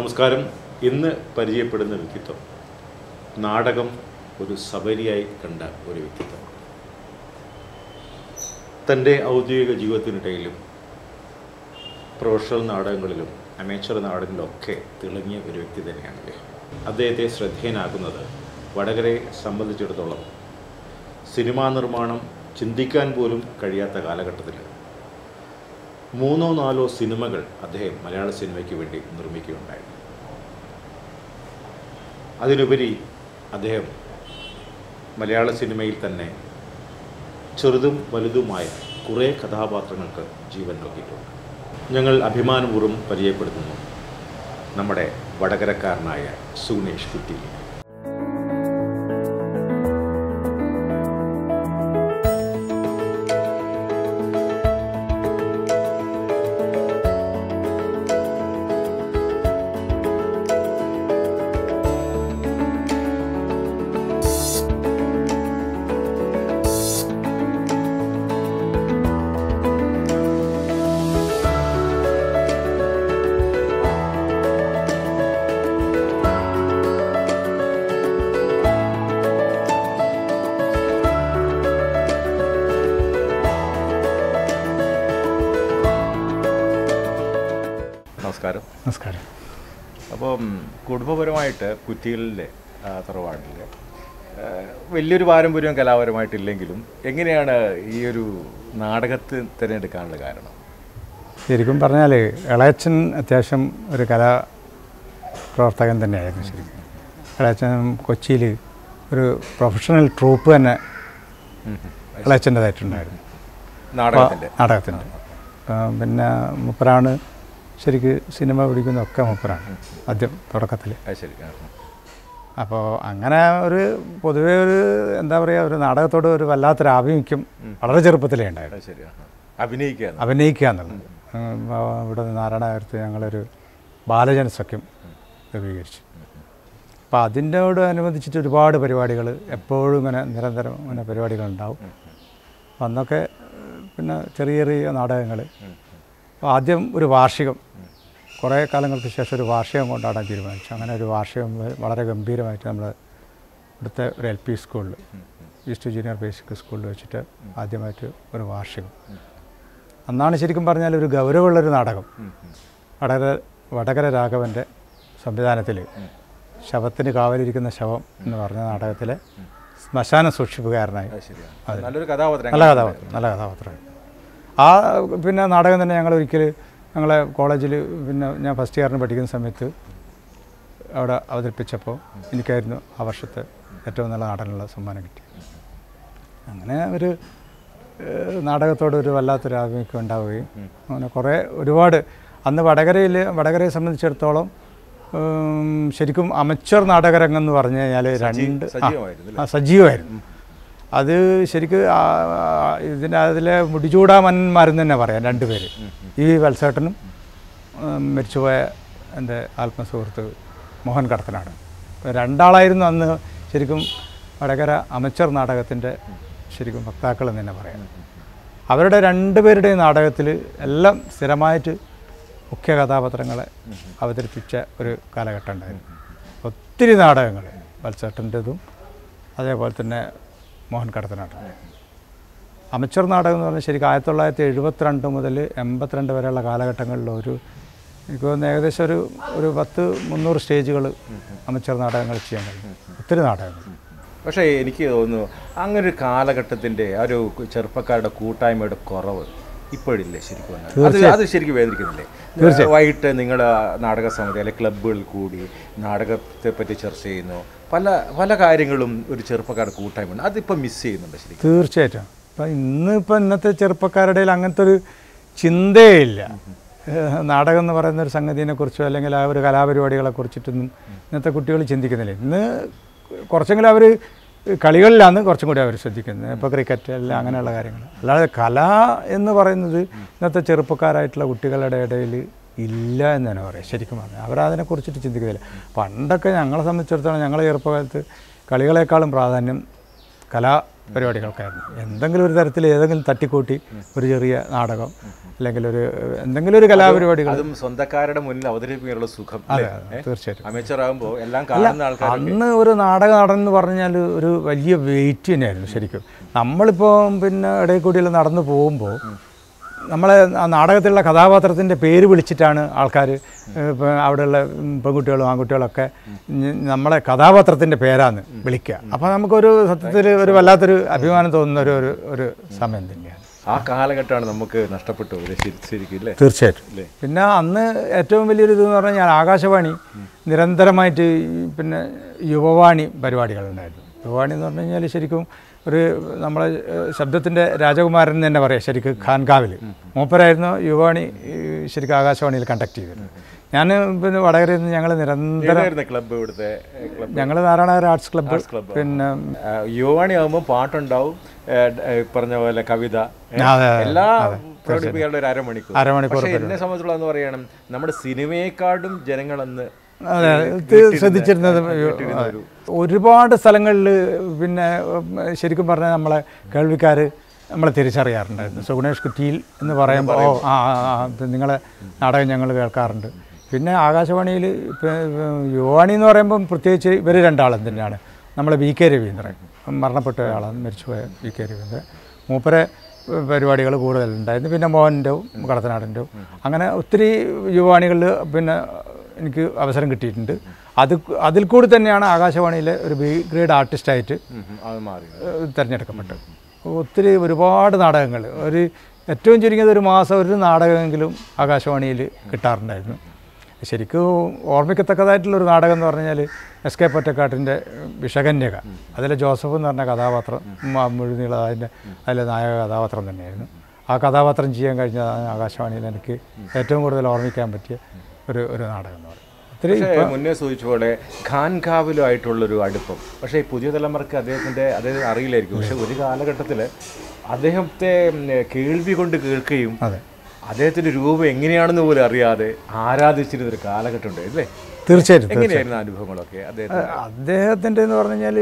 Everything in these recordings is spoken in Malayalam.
നമസ്കാരം ഇന്ന് പരിചയപ്പെടുന്ന വ്യക്തിത്വം നാടകം ഒരു സബരിയായി കണ്ട ഒരു വ്യക്തിത്വം തൻ്റെ ഔദ്യോഗിക ജീവിതത്തിനിടയിലും പ്രൊഫഷണൽ നാടകങ്ങളിലും അമേച്ചർ നാടകങ്ങളിലൊക്കെ തിളങ്ങിയ ഒരു വ്യക്തി തന്നെയാണ് അദ്ദേഹം അദ്ദേഹത്തെ ശ്രദ്ധേയനാക്കുന്നത് വടകരയെ സംബന്ധിച്ചിടത്തോളം സിനിമാ നിർമ്മാണം ചിന്തിക്കാൻ പോലും കഴിയാത്ത കാലഘട്ടത്തിൽ മൂന്നോ നാലോ സിനിമകൾ അദ്ദേഹം മലയാള സിനിമയ്ക്ക് വേണ്ടി നിർമ്മിക്കുകയുണ്ടായി അതിലുപരി അദ്ദേഹം മലയാള സിനിമയിൽ തന്നെ ചെറുതും വലുതുമായ കുറേ കഥാപാത്രങ്ങൾക്ക് ജീവൻ നൽകിയിട്ടുണ്ട് ഞങ്ങൾ അഭിമാനപൂർവ്വം പരിചയപ്പെടുത്തുന്നു നമ്മുടെ വടകരക്കാരനായ സുനേഷ് കുറ്റി നമസ്കാരം നമസ്കാരം അപ്പം കുടുംബപരമായിട്ട് കുറ്റികളിലെ ആ, തറവാട്ടിലെ ആ, വലിയൊരു പാരമ്പര്യം കലാപരമായിട്ടില്ലെങ്കിലും എങ്ങനെയാണ് ഈ ഒരു നാടകത്തിൽ തിരഞ്ഞെടുക്കാനുള്ള കാരണം ശരിക്കും പറഞ്ഞാൽ ഇളയച്ചൻ അത്യാവശ്യം ഒരു കലാ പ്രവർത്തകൻ തന്നെയായിരുന്നു ശരിക്കും ഇളയച്ചൻ കൊച്ചിയിൽ ഒരു പ്രൊഫഷണൽ ട്രൂപ്പ് തന്നെ ഇളയച്ചൻ്റെതായിട്ടുണ്ടായിരുന്നു നാടകത്തിൻ്റെ നാടകത്തിൻ്റെ പിന്നെ മുപ്പരാണ് ശരിക്ക് സിനിമ പിടിക്കുന്നതൊക്കെ മുപ്പരാണ് ആദ്യം തുടക്കത്തിൽ അത് ശരി ആ, ആ. അപ്പോൾ അങ്ങനെ ഒരു പൊതുവേ ഒരു എന്താ പറയുക ഒരു നാടകത്തോട് ഒരു വല്ലാത്തൊരു ആഭിമുഖ്യം വളരെ ചെറുപ്പത്തിലേ ഉണ്ടായിരുന്നു അത് ശരി ആ, ആ. അഭിനയിക്കുകയാണ് അഭിനയിക്കുക എന്നുള്ളത് ഉം, ആ, ഇവിടെ നാരായണായരത്ത് ഞങ്ങളൊരു ബാലജനസഖ്യം രൂപീകരിച്ചു അപ്പോൾ അതിനോട് അനുബന്ധിച്ചിട്ട് ഒരുപാട് പരിപാടികൾ എപ്പോഴും ഇങ്ങനെ നിരന്തരം ഇങ്ങനെ പരിപാടികളുണ്ടാവും അപ്പം അന്നൊക്കെ ഏഹ്, പിന്നെ ചെറിയ ചെറിയ നാടകങ്ങൾ അപ്പോൾ ആദ്യം ഒരു വാർഷികം കുറേ കാലങ്ങൾക്ക് ശേഷം ഒരു വാർഷികം കൊണ്ടാടാൻ തീരുമാനിച്ചു അങ്ങനെ ഒരു വാർഷികം വ- വളരെ ഗംഭീരമായിട്ട് നമ്മൾ ഇവിടുത്തെ ഒരു എൽ പി സ്കൂളിൽ ഈസ്റ്റ് ജൂനിയർ ബേസിക് സ്കൂളിൽ വെച്ചിട്ട് ആദ്യമായിട്ട് ഒരു വാർഷികം അന്നാണ് ശരിക്കും പറഞ്ഞാൽ ഒരു ഗൗരവമുള്ളൊരു നാടകം വടകര വടകര രാഘവൻ്റെ സംവിധാനത്തിൽ ശവത്തിന് കാവലിരിക്കുന്ന ശവം എന്ന് പറഞ്ഞ നാടകത്തിലെ ശ്മശാന സൂക്ഷിപ്പുകാരനായി അത് ശരിയാണ് നല്ലൊരു കഥാപാത്രം നല്ല കഥാപാത്രം നല്ല കഥാപാത്രം ആ പിന്നെ നാടകം തന്നെ ഞങ്ങൾ ഒരിക്കൽ ഞങ്ങളെ കോളേജിൽ പിന്നെ ഞാൻ ഫസ്റ്റ് ഇയറിന് പഠിക്കുന്ന സമയത്ത് അവിടെ അവതരിപ്പിച്ചപ്പോൾ എനിക്കായിരുന്നു ആ വർഷത്തെ ഏറ്റവും നല്ല നാടകനുള്ള സമ്മാനം കിട്ടി അങ്ങനെ ഒരു ഏഹ്, നാടകത്തോട് ഒരു വല്ലാത്തൊരു ആഭിമുഖ്യം ഉണ്ടാവുകയും അങ്ങനെ കുറേ ഒരുപാട് അന്ന് വടകരയിൽ വടകരയെ സംബന്ധിച്ചിടത്തോളം ഉം, ശരിക്കും അമച്ചർ നാടകരംഗം എന്ന് പറഞ്ഞു കഴിഞ്ഞാൽ രണ്ട് ആ, സജീവമായിരുന്നു ആ സജീവമായിരുന്നു അത് ശരിക്ക് ആ- ഇതിൻ്റെ അതിലെ മുടിചൂടാ മന്നന്മാരെന്ന് തന്നെ പറയാം രണ്ടുപേര് ഈ വത്സേട്ടനും ഉം, മരിച്ചുപോയ എൻ്റെ ആത്മസുഹൃത്ത് മോഹൻ കടത്തനാണ് അപ്പോൾ രണ്ടാളായിരുന്നു അന്ന് ശരിക്കും വടകര അമച്ചർ നാടകത്തിൻ്റെ ശരിക്കും വക്താക്കൾ എന്ന് തന്നെ പറയാം അവരുടെ രണ്ടുപേരുടെയും നാടകത്തിൽ എല്ലാം സ്ഥിരമായിട്ട് മുഖ്യ കഥാപാത്രങ്ങളെ അവതരിപ്പിച്ച ഒരു കാലഘട്ടം ഉണ്ടായിരുന്നു ഒത്തിരി നാടകങ്ങൾ വത്സേട്ടൻ്റെതും അതേപോലെ തന്നെ മോഹൻ കടത്തനാട്ടം അമച്ചർ നാടകം എന്ന് പറഞ്ഞാൽ ശരിക്കും ആയിരത്തി തൊള്ളായിരത്തി എഴുപത്തിരണ്ട് മുതൽ എൺപത്തിരണ്ട് വരെയുള്ള കാലഘട്ടങ്ങളിൽ ഒരു എനിക്ക് തോന്നുന്നു ഏകദേശം ഒരു ഒരു പത്ത് മുന്നൂറ് സ്റ്റേജുകൾ അമച്ചർ നാടകങ്ങൾ ചെയ്യാൻ കഴിയും ഒത്തിരി നാടകങ്ങൾ പക്ഷേ എനിക്ക് തോന്നുന്നു അങ്ങനെ ഒരു കാലഘട്ടത്തിൻ്റെ ആ ഒരു ചെറുപ്പക്കാരുടെ കൂട്ടായ്മയുടെ കുറവ് ഇപ്പോഴില്ലേ ശരിക്കും പറഞ്ഞാൽ? അത് അത് ശരിക്കും വേദനിക്കുന്നില്ലേ വൈകിട്ട് നിങ്ങൾ നാടക സമിതി അല്ലെങ്കിൽ ക്ലബ്ബുകളിൽ കൂടി നാടകത്തെ പറ്റി ചർച്ച ചെയ്യുന്നു പല പല കാര്യങ്ങളും ഒരു ചെറുപ്പക്കാരുടെ കൂട്ടായ്മ അതിപ്പോൾ മിസ് ചെയ്യുന്നുണ്ട് ശരിക്കും തീർച്ചയായിട്ടും ഇപ്പം ഇന്ന് ഇപ്പം ഇന്നത്തെ ചെറുപ്പക്കാരുടെ ഇടയിൽ അങ്ങനത്തെ ഒരു ചിന്തയേ ഇല്ല ഏഹ് നാടകം എന്ന് പറയുന്ന ഒരു സംഗതിനെ കുറിച്ചോ അല്ലെങ്കിൽ ആ ഒരു കലാപരിപാടികളെ കുറിച്ചിട്ടൊന്നും ഇന്നത്തെ കുട്ടികൾ ചിന്തിക്കുന്നില്ല ഇന്ന് കുറച്ചെങ്കിലും അവർ കളികളിലാണ് കുറച്ചും കൂടി അവർ ശ്രദ്ധിക്കുന്നത് ഇപ്പോൾ ക്രിക്കറ്റ് എല്ലാം അങ്ങനെയുള്ള കാര്യങ്ങൾ അല്ലാതെ കല എന്ന് പറയുന്നത് ഇന്നത്തെ ചെറുപ്പക്കാരായിട്ടുള്ള കുട്ടികളുടെ ഇടയിൽ ഇല്ല എന്ന് തന്നെ പറയാം ശരിക്കും പറഞ്ഞാൽ അവരതിനെക്കുറിച്ചിട്ട് ചിന്തിക്കുന്നില്ല പണ്ടൊക്കെ ഞങ്ങളെ സംബന്ധിച്ചിടത്തോളം ഞങ്ങളെ ചെറുപ്പകാലത്ത് കളികളെക്കാളും പ്രാധാന്യം കലാ പരിപാടികൾക്കായിരുന്നു എന്തെങ്കിലും ഒരു തരത്തിൽ ഏതെങ്കിലും തട്ടിക്കൂട്ടി ഒരു ചെറിയ നാടകം അല്ലെങ്കിൽ ഒരു എന്തെങ്കിലും ഒരു കലാപരിപാടികൾ അതും സ്വന്തക്കാരുടെ മുന്നിൽ അവതരിപ്പിക്കാനുള്ള സുഖം അല്ലേ? ഏ? തീർച്ചയായിട്ടും അമേച്ചർ ആകുമ്പോൾ എല്ലാം കാണുന്ന ആൾക്കാർ അന്ന് ഒരു നാടക നടൻ എന്ന് പറഞ്ഞാൽ ഒരു വലിയ വെയിറ്റ് തന്നെയായിരുന്നു ശരിക്കും നമ്മളിപ്പോൾ പിന്നെ ഇടയിൽ കൂടിയെല്ലാം നടന്നു പോകുമ്പോൾ നമ്മളെ ആ നാടകത്തിലുള്ള കഥാപാത്രത്തിൻ്റെ പേര് വിളിച്ചിട്ടാണ് ആൾക്കാർ ഇപ്പോൾ അവിടെയുള്ള ഉം, പെൺകുട്ടികളും ആൺകുട്ടികളൊക്കെ ഞ- നമ്മളെ കഥാപാത്രത്തിൻ്റെ പേരാണ് വിളിക്കുക അപ്പോൾ നമുക്കൊരു സത്യത്തിൽ ഒരു വല്ലാത്തൊരു അഭിമാനം തോന്നുന്ന ഒരു ഒരു ഒരു സമയം തന്നെയാണ് ആ കാലഘട്ടമാണ് നമുക്ക് നഷ്ടപ്പെട്ടു പോയത് ശരി- ശരിക്കും അല്ലേ തീർച്ചയായിട്ടും അല്ലേ? പിന്നെ അന്ന് ഏറ്റവും വലിയൊരു ഇതെന്ന് പറഞ്ഞാൽ ഞാൻ ആകാശവാണി നിരന്തരമായിട്ട് ഈ പിന്നെ യുവവാണി പരിപാടികളുണ്ടായിരുന്നു യുവവാണി എന്ന് പറഞ്ഞു കഴിഞ്ഞാൽ ശരിക്കും ഒരു നമ്മളെ ഏഹ്, ശബ്ദത്തിൻ്റെ രാജകുമാരൻ എന്ന് തന്നെ പറയാം ശരിക്കും ഖാൻകാവിൽ മൂപ്പരായിരുന്നു യുവവാണി ഈ, ശരിക്കും ആകാശവാണിയിൽ കണ്ടക്ട് ചെയ്തിരുന്നത് ഞാൻ പിന്നെ വടകരയിൽ നിന്ന് ഞങ്ങൾ നിരന്തരം ഏതായിരുന്നു ക്ലബ്ബ് ഇവിടുത്തെ ക്ലബ്ബ് ഞങ്ങൾ നാരായണ ആർട്സ് ക്ലബ്ബ് club. പിന്നെ യുവാണി ആകുമ്പോൾ പാട്ടുണ്ടാവും ഏ, ഡ- ഏ, പറഞ്ഞ പോലെ കവിത ഏ, അതെ, അതെ, എല്ലാ പ്രകടിപ്പിക്കാനുള്ള ഒരു അരമണിക്കൂർ അരമണിക്കൂർ പക്ഷേ എന്നെ സംബന്ധിച്ചുള്ള എന്ന് പറയണം നമ്മുടെ സിനിമയെക്കാളും ജനങ്ങളന്ന് അതെ ഇത് ശ്രദ്ധിച്ചിരുന്നത് അതെ. ഒരുപാട് സ്ഥലങ്ങളിൽ പിന്നെ ഉം, ശരിക്കും പറഞ്ഞാൽ നമ്മളെ കേൾവിക്കാർ നമ്മളെ തിരിച്ചറിയാറുണ്ടായിരുന്നു സുഗുണേഷ് കുറ്റിയിൽ എന്ന് പറയുമ്പോൾ ഓ ആ ആ, ആ, ഇത് നിങ്ങളെ നാടകം ഞങ്ങൾ കേൾക്കാറുണ്ട് പിന്നെ ആകാശവാണിയിൽ യുവാണി എന്ന് പറയുമ്പം പ്രത്യേകിച്ച് ഇവർ രണ്ടാളും തന്നെയാണ് നമ്മളെ വി കെ രവീന്ദ്രൻ മരണപ്പെട്ട ഒരാളാണ് മരിച്ചുപോയ വി കെ രവീന്ദ്രൻ മൂപ്പരെ പരിപാടികൾ കൂടുതലുണ്ടായിരുന്നു പിന്നെ മോഹൻ്റെവും കടത്തനാടിൻ്റെവും അങ്ങനെ ഒത്തിരി യുവാണികളിൽ പിന്നെ എനിക്ക് അവസരം കിട്ടിയിട്ടുണ്ട് അത് അതിൽ കൂടി തന്നെയാണ് ആകാശവാണിയിലെ ഒരു ബി ഗ്രേഡ് ആർട്ടിസ്റ്റായിട്ട് ഉം, ഉം, അത് മാറി ഏഹ് തിരഞ്ഞെടുക്കപ്പെട്ടത് ഒത്തിരി ഒരുപാട് നാടകങ്ങൾ ഒരു ഏറ്റവും ചുരുങ്ങിയത് ഒരു മാസം ഒരു നാടകമെങ്കിലും ആകാശവാണിയിൽ കിട്ടാറുണ്ടായിരുന്നു ശരിക്കും ഓർമ്മിക്കത്തക്കതായിട്ടുള്ള ഒരു നാടകം എന്ന് പറഞ്ഞാൽ എസ് കെ പൊറ്റക്കാട്ടിൻ്റെ വിഷകന്യക അതിലെ ജോസഫ് എന്ന് പറഞ്ഞ കഥാപാത്രം മ- മുഴുനീള അതിൻ്റെ അതിലെ നായക കഥാപാത്രം തന്നെയായിരുന്നു ആ കഥാപാത്രം ചെയ്യാൻ കഴിഞ്ഞ ആകാശവാണിയിൽ എനിക്ക് ഏറ്റവും കൂടുതൽ ഓർമ്മിക്കാൻ പറ്റിയ ഒരു ഒരു നാടകം എന്ന് പറയും ഒത്തിരി പക്ഷേ മുന്നേ സൂചിച്ച പോലെ ഖാൻകാവിലുമായിട്ടുള്ളൊരു അടുപ്പം പക്ഷേ ഈ പുതിയ തലമുറക്ക് അദ്ദേഹത്തിൻ്റെ അദ്ദേഹം അറിയില്ലായിരിക്കും പക്ഷെ ഒരു കാലഘട്ടത്തിൽ അദ്ദേഹത്തെ ഉം, കേൾവി കൊണ്ട് കേൾക്കുകയും അതെ അദ്ദേഹത്തിൻ്റെ രൂപം എങ്ങനെയാണെന്ന് പോലും അറിയാതെ ആരാധിച്ചിരുന്ന ഒരു കാലഘട്ടം ഉണ്ട് അല്ലേ തീർച്ചയായിട്ടും എങ്ങനെയായിരുന്നു ആ അനുഭവങ്ങളൊക്കെ അദ്ദേഹത്തിന് അദ്ദേഹത്തിൻ്റെ എന്ന് പറഞ്ഞു കഴിഞ്ഞാൽ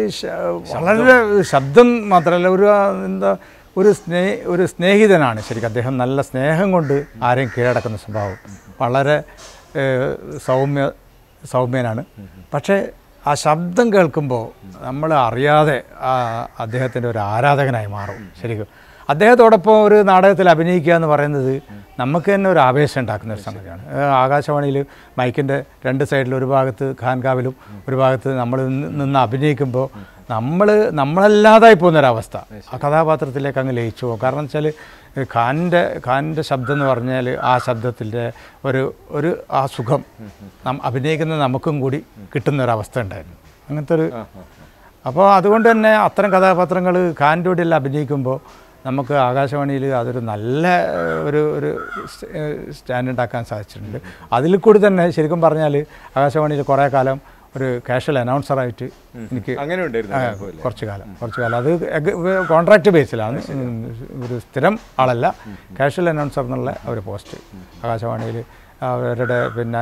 വളരെ ശബ്ദം മാത്രമല്ല ഒരു ആ, എന്താ ഒരു സ്നേ ഒരു സ്നേഹിതനാണ് ശരിക്കും അദ്ദേഹം നല്ല സ്നേഹം കൊണ്ട് ആരെയും കീഴടക്കുന്ന സ്വഭാവം വളരെ ഏഹ്, സൗമ്യ സൗമ്യനാണ് പക്ഷേ ആ ശബ്ദം കേൾക്കുമ്പോൾ നമ്മൾ അറിയാതെ ആ അദ്ദേഹത്തിൻ്റെ ഒരു ആരാധകനായി മാറും ശരിക്കും അദ്ദേഹത്തോടൊപ്പം ഒരു നാടകത്തിൽ അഭിനയിക്കുക എന്ന് പറയുന്നത് നമുക്ക് തന്നെ ഒരു ആവേശം ഉണ്ടാക്കുന്ന ഒരു സംഗതിയാണ് ഏഹ് ആകാശവാണിയിൽ മൈക്കിൻ്റെ രണ്ട് സൈഡിൽ ഒരു ഭാഗത്ത് ഖാൻകാവിലും ഒരു ഭാഗത്ത് നമ്മൾ നിന്ന് നിന്ന് അഭിനയിക്കുമ്പോൾ നമ്മൾ നമ്മളല്ലാതായി പോകുന്നൊരവസ്ഥ ആ കഥാപാത്രത്തിലേക്ക് അങ്ങ് ലയിച്ചു പോകും കാരണം വെച്ചാൽ ഖാനിൻ്റെ ഖാനിൻ്റെ ശബ്ദം എന്ന് പറഞ്ഞാൽ ആ ശബ്ദത്തിൻ്റെ ഒരു ഒരു ആ സുഖം നം അഭിനയിക്കുന്ന നമുക്കും കൂടി കിട്ടുന്നൊരവസ്ഥ ഉണ്ടായിരുന്നു അങ്ങനത്തെ ഒരു അപ്പോൾ അതുകൊണ്ട് തന്നെ അത്തരം കഥാപാത്രങ്ങൾ ഖാൻ്റെ കൂടെയെല്ലാം അഭിനയിക്കുമ്പോൾ നമുക്ക് ആകാശവാണിയിൽ അതൊരു നല്ല ഏഹ്, ഒരു ഒരു സ്- ഏഹ്, സ്റ്റാൻഡ് ഉണ്ടാക്കാൻ സാധിച്ചിട്ടുണ്ട് അതിൽ കൂടി തന്നെ ശരിക്കും പറഞ്ഞാൽ ആകാശവാണിയിൽ കുറേ കാലം ഒരു കാഷ്വൽ അനൗൺസറായിട്ട് എനിക്ക് അങ്ങനെ ഉണ്ടായിരുന്നു അനുഭവം കുറച്ച് കാലം കുറച്ച് കാലം അത് കോൺട്രാക്ട് ബേസിലാണ് ഉം, ഒരു സ്ഥിരം ആളല്ല കാഷ്വൽ അനൗൺസർ എന്നുള്ള ഒരു പോസ്റ്റ് ആകാശവാണിയിൽ അവരുടെ പിന്നെ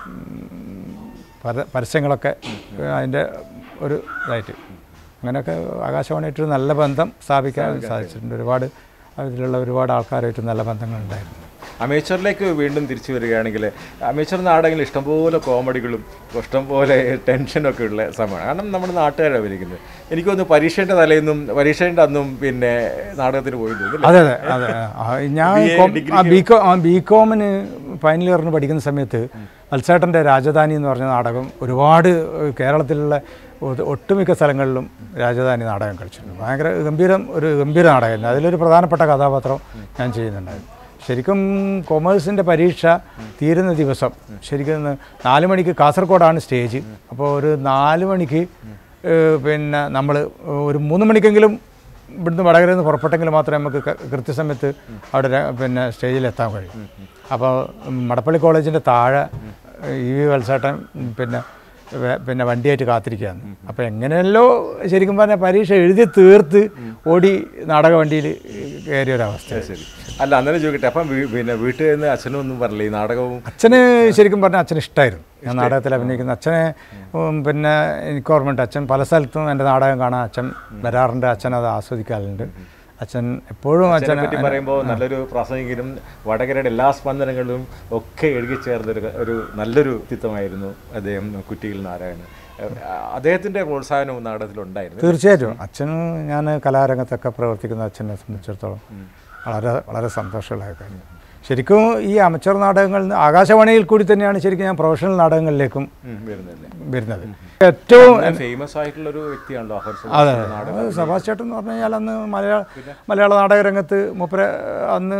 ഉം, പര- പരസ്യങ്ങളൊക്കെ അതിൻ്റെ ഒരു ഇതായിട്ട് അങ്ങനെയൊക്കെ ആകാശവാണിയായിട്ട് നല്ല ബന്ധം സ്ഥാപിക്കാൻ സാധിച്ചിട്ടുണ്ട് ഒരുപാട് അതിലുള്ള ഒരുപാട് ആൾക്കാരായിട്ട് നല്ല ബന്ധങ്ങളുണ്ടായിരുന്നു അമേച്ചറിലേക്ക് വീണ്ടും തിരിച്ചു വരികയാണെങ്കിൽ അമേച്ചർ നാടകങ്ങളിൽ ഇഷ്ടംപോലെ കോമഡികളും ഇഷ്ടംപോലെ ടെൻഷനൊക്കെ ഉള്ള സമയമാണ് കാരണം നമ്മുടെ നാട്ടുകാരാണ് അഭിനയിക്കുന്നത് എനിക്ക് തോന്നുന്നു പരീക്ഷയുടെ തലേന്നും പരീക്ഷയുടെ അന്നും പിന്നെ നാടകത്തിന് പോയി തോന്നുന്നു അതെ അതെ അതെ ആ, ഞാൻ കോം- ആ ബി കോ ആ ബി കോമിന് ഫൈനൽ ഇയറിന് പഠിക്കുന്ന സമയത്ത് മത്സേട്ടൻ്റെ രാജധാനി എന്ന് പറഞ്ഞ നാടകം ഒരുപാട് ഏഹ്, കേരളത്തിലുള്ള ഒ- ഒട്ടുമിക്ക സ്ഥലങ്ങളിലും രാജധാനി നാടകം കളിച്ചിട്ടുണ്ട് ഭയങ്കര ഗംഭീരം ഒരു ഗംഭീര നാടകമായിരുന്നു അതിലൊരു പ്രധാനപ്പെട്ട കഥാപാത്രം ഞാൻ ചെയ്യുന്നുണ്ടായിരുന്നു ശരിക്കും കൊമേഴ്സിൻ്റെ പരീക്ഷ തീരുന്ന ദിവസം ശരിക്കും ഇന്ന് നാല് മണിക്ക് കാസർഗോഡാണ് സ്റ്റേജ് അപ്പോൾ ഒരു നാല് മണിക്ക് ഏഹ്, പിന്നെ നമ്മൾ ഒരു മൂന്ന് മണിക്കെങ്കിലും ഇവിടുന്ന് വടകരയിൽ നിന്ന് പുറപ്പെട്ടെങ്കിൽ മാത്രമേ നമുക്ക് ക- കൃത്യസമയത്ത് അവിടെ ര- പിന്നെ സ്റ്റേജിൽ എത്താൻ കഴിയും അപ്പോൾ ഉം, മടപ്പള്ളി കോളേജിൻ്റെ താഴെ ഇ വി വത്സേട്ടൻ ഉം, പിന്നെ വേ- പിന്നെ വണ്ടിയായിട്ട് കാത്തിരിക്കുകയാണ് അപ്പോൾ എങ്ങനെയല്ലോ ശരിക്കും പറഞ്ഞാൽ പരീക്ഷ എഴുതി തീർത്ത് ഓടി നാടക വണ്ടിയിൽ കയറിയ ഒരവസ്ഥ ശരി അല്ല അന്നേരം ചോദിക്കട്ടെ അപ്പം വീ- പിന്നെ വീട്ടിൽ നിന്ന് അച്ഛനും ഒന്നും പറഞ്ഞില്ല ഈ നാടകവും അച്ഛന് ശരിക്കും പറഞ്ഞാൽ അച്ഛന് ഇഷ്ടമായിരുന്നു ഞാൻ നാടകത്തിൽ അഭിനയിക്കുന്ന അച്ഛനെ ഉം, പിന്നെ എനിക്ക് ഓർമ്മയുണ്ട് അച്ഛൻ പല സ്ഥലത്തും എൻ്റെ നാടകം കാണാൻ അച്ഛൻ വരാറുണ്ട് അച്ഛൻ അത് ആസ്വദിക്കാറുണ്ട് അച്ഛൻ എപ്പോഴും അച്ഛനെ അച്ഛൻ പറ്റി പറയുമ്പോൾ നല്ലൊരു പ്രാസംഗികനും വടകരയുടെ എല്ലാ സ്പന്ദനങ്ങളിലും ഒക്കെ എഴുകിച്ചേർന്നൊരു ഒരു നല്ലൊരു വ്യക്തിത്വമായിരുന്നു അദ്ദേഹം കുറ്റിയിൽ നാരായണൻ ഏഹ് അദ്ദേഹത്തിന്റെ പ്രോത്സാഹനവും നാടകത്തിലുണ്ടായിരുന്നു തീർച്ചയായിട്ടും അച്ഛന് ഞാൻ കലാരംഗത്തൊക്കെ പ്രവർത്തിക്കുന്ന അച്ഛനെ സംബന്ധിച്ചിടത്തോളം വളരെ വളരെ സന്തോഷമുള്ള കാര്യം ശരിക്കും ഈ അമച്ചർ നാടകങ്ങളിൽ നിന്ന് ആകാശവാണിയിൽ കൂടി തന്നെയാണ് ശരിക്കും ഞാൻ പ്രൊഫഷണൽ നാടകങ്ങളിലേക്കും ഉം, വരുന്നില്ലേ വരുന്നത് ഏറ്റവും ഫേമസ് ആയിട്ടുള്ള ഒരു വ്യക്തിയാണല്ലോ അഹർ അതെ സുൽത്താൻ നാടകം അത് സഭാഷ് ചേട്ടൻ എന്ന് പറഞ്ഞു കഴിഞ്ഞാൽ അന്ന് മലയാള മലയാള നാടക രംഗത്ത് മൂപ്പര അന്ന്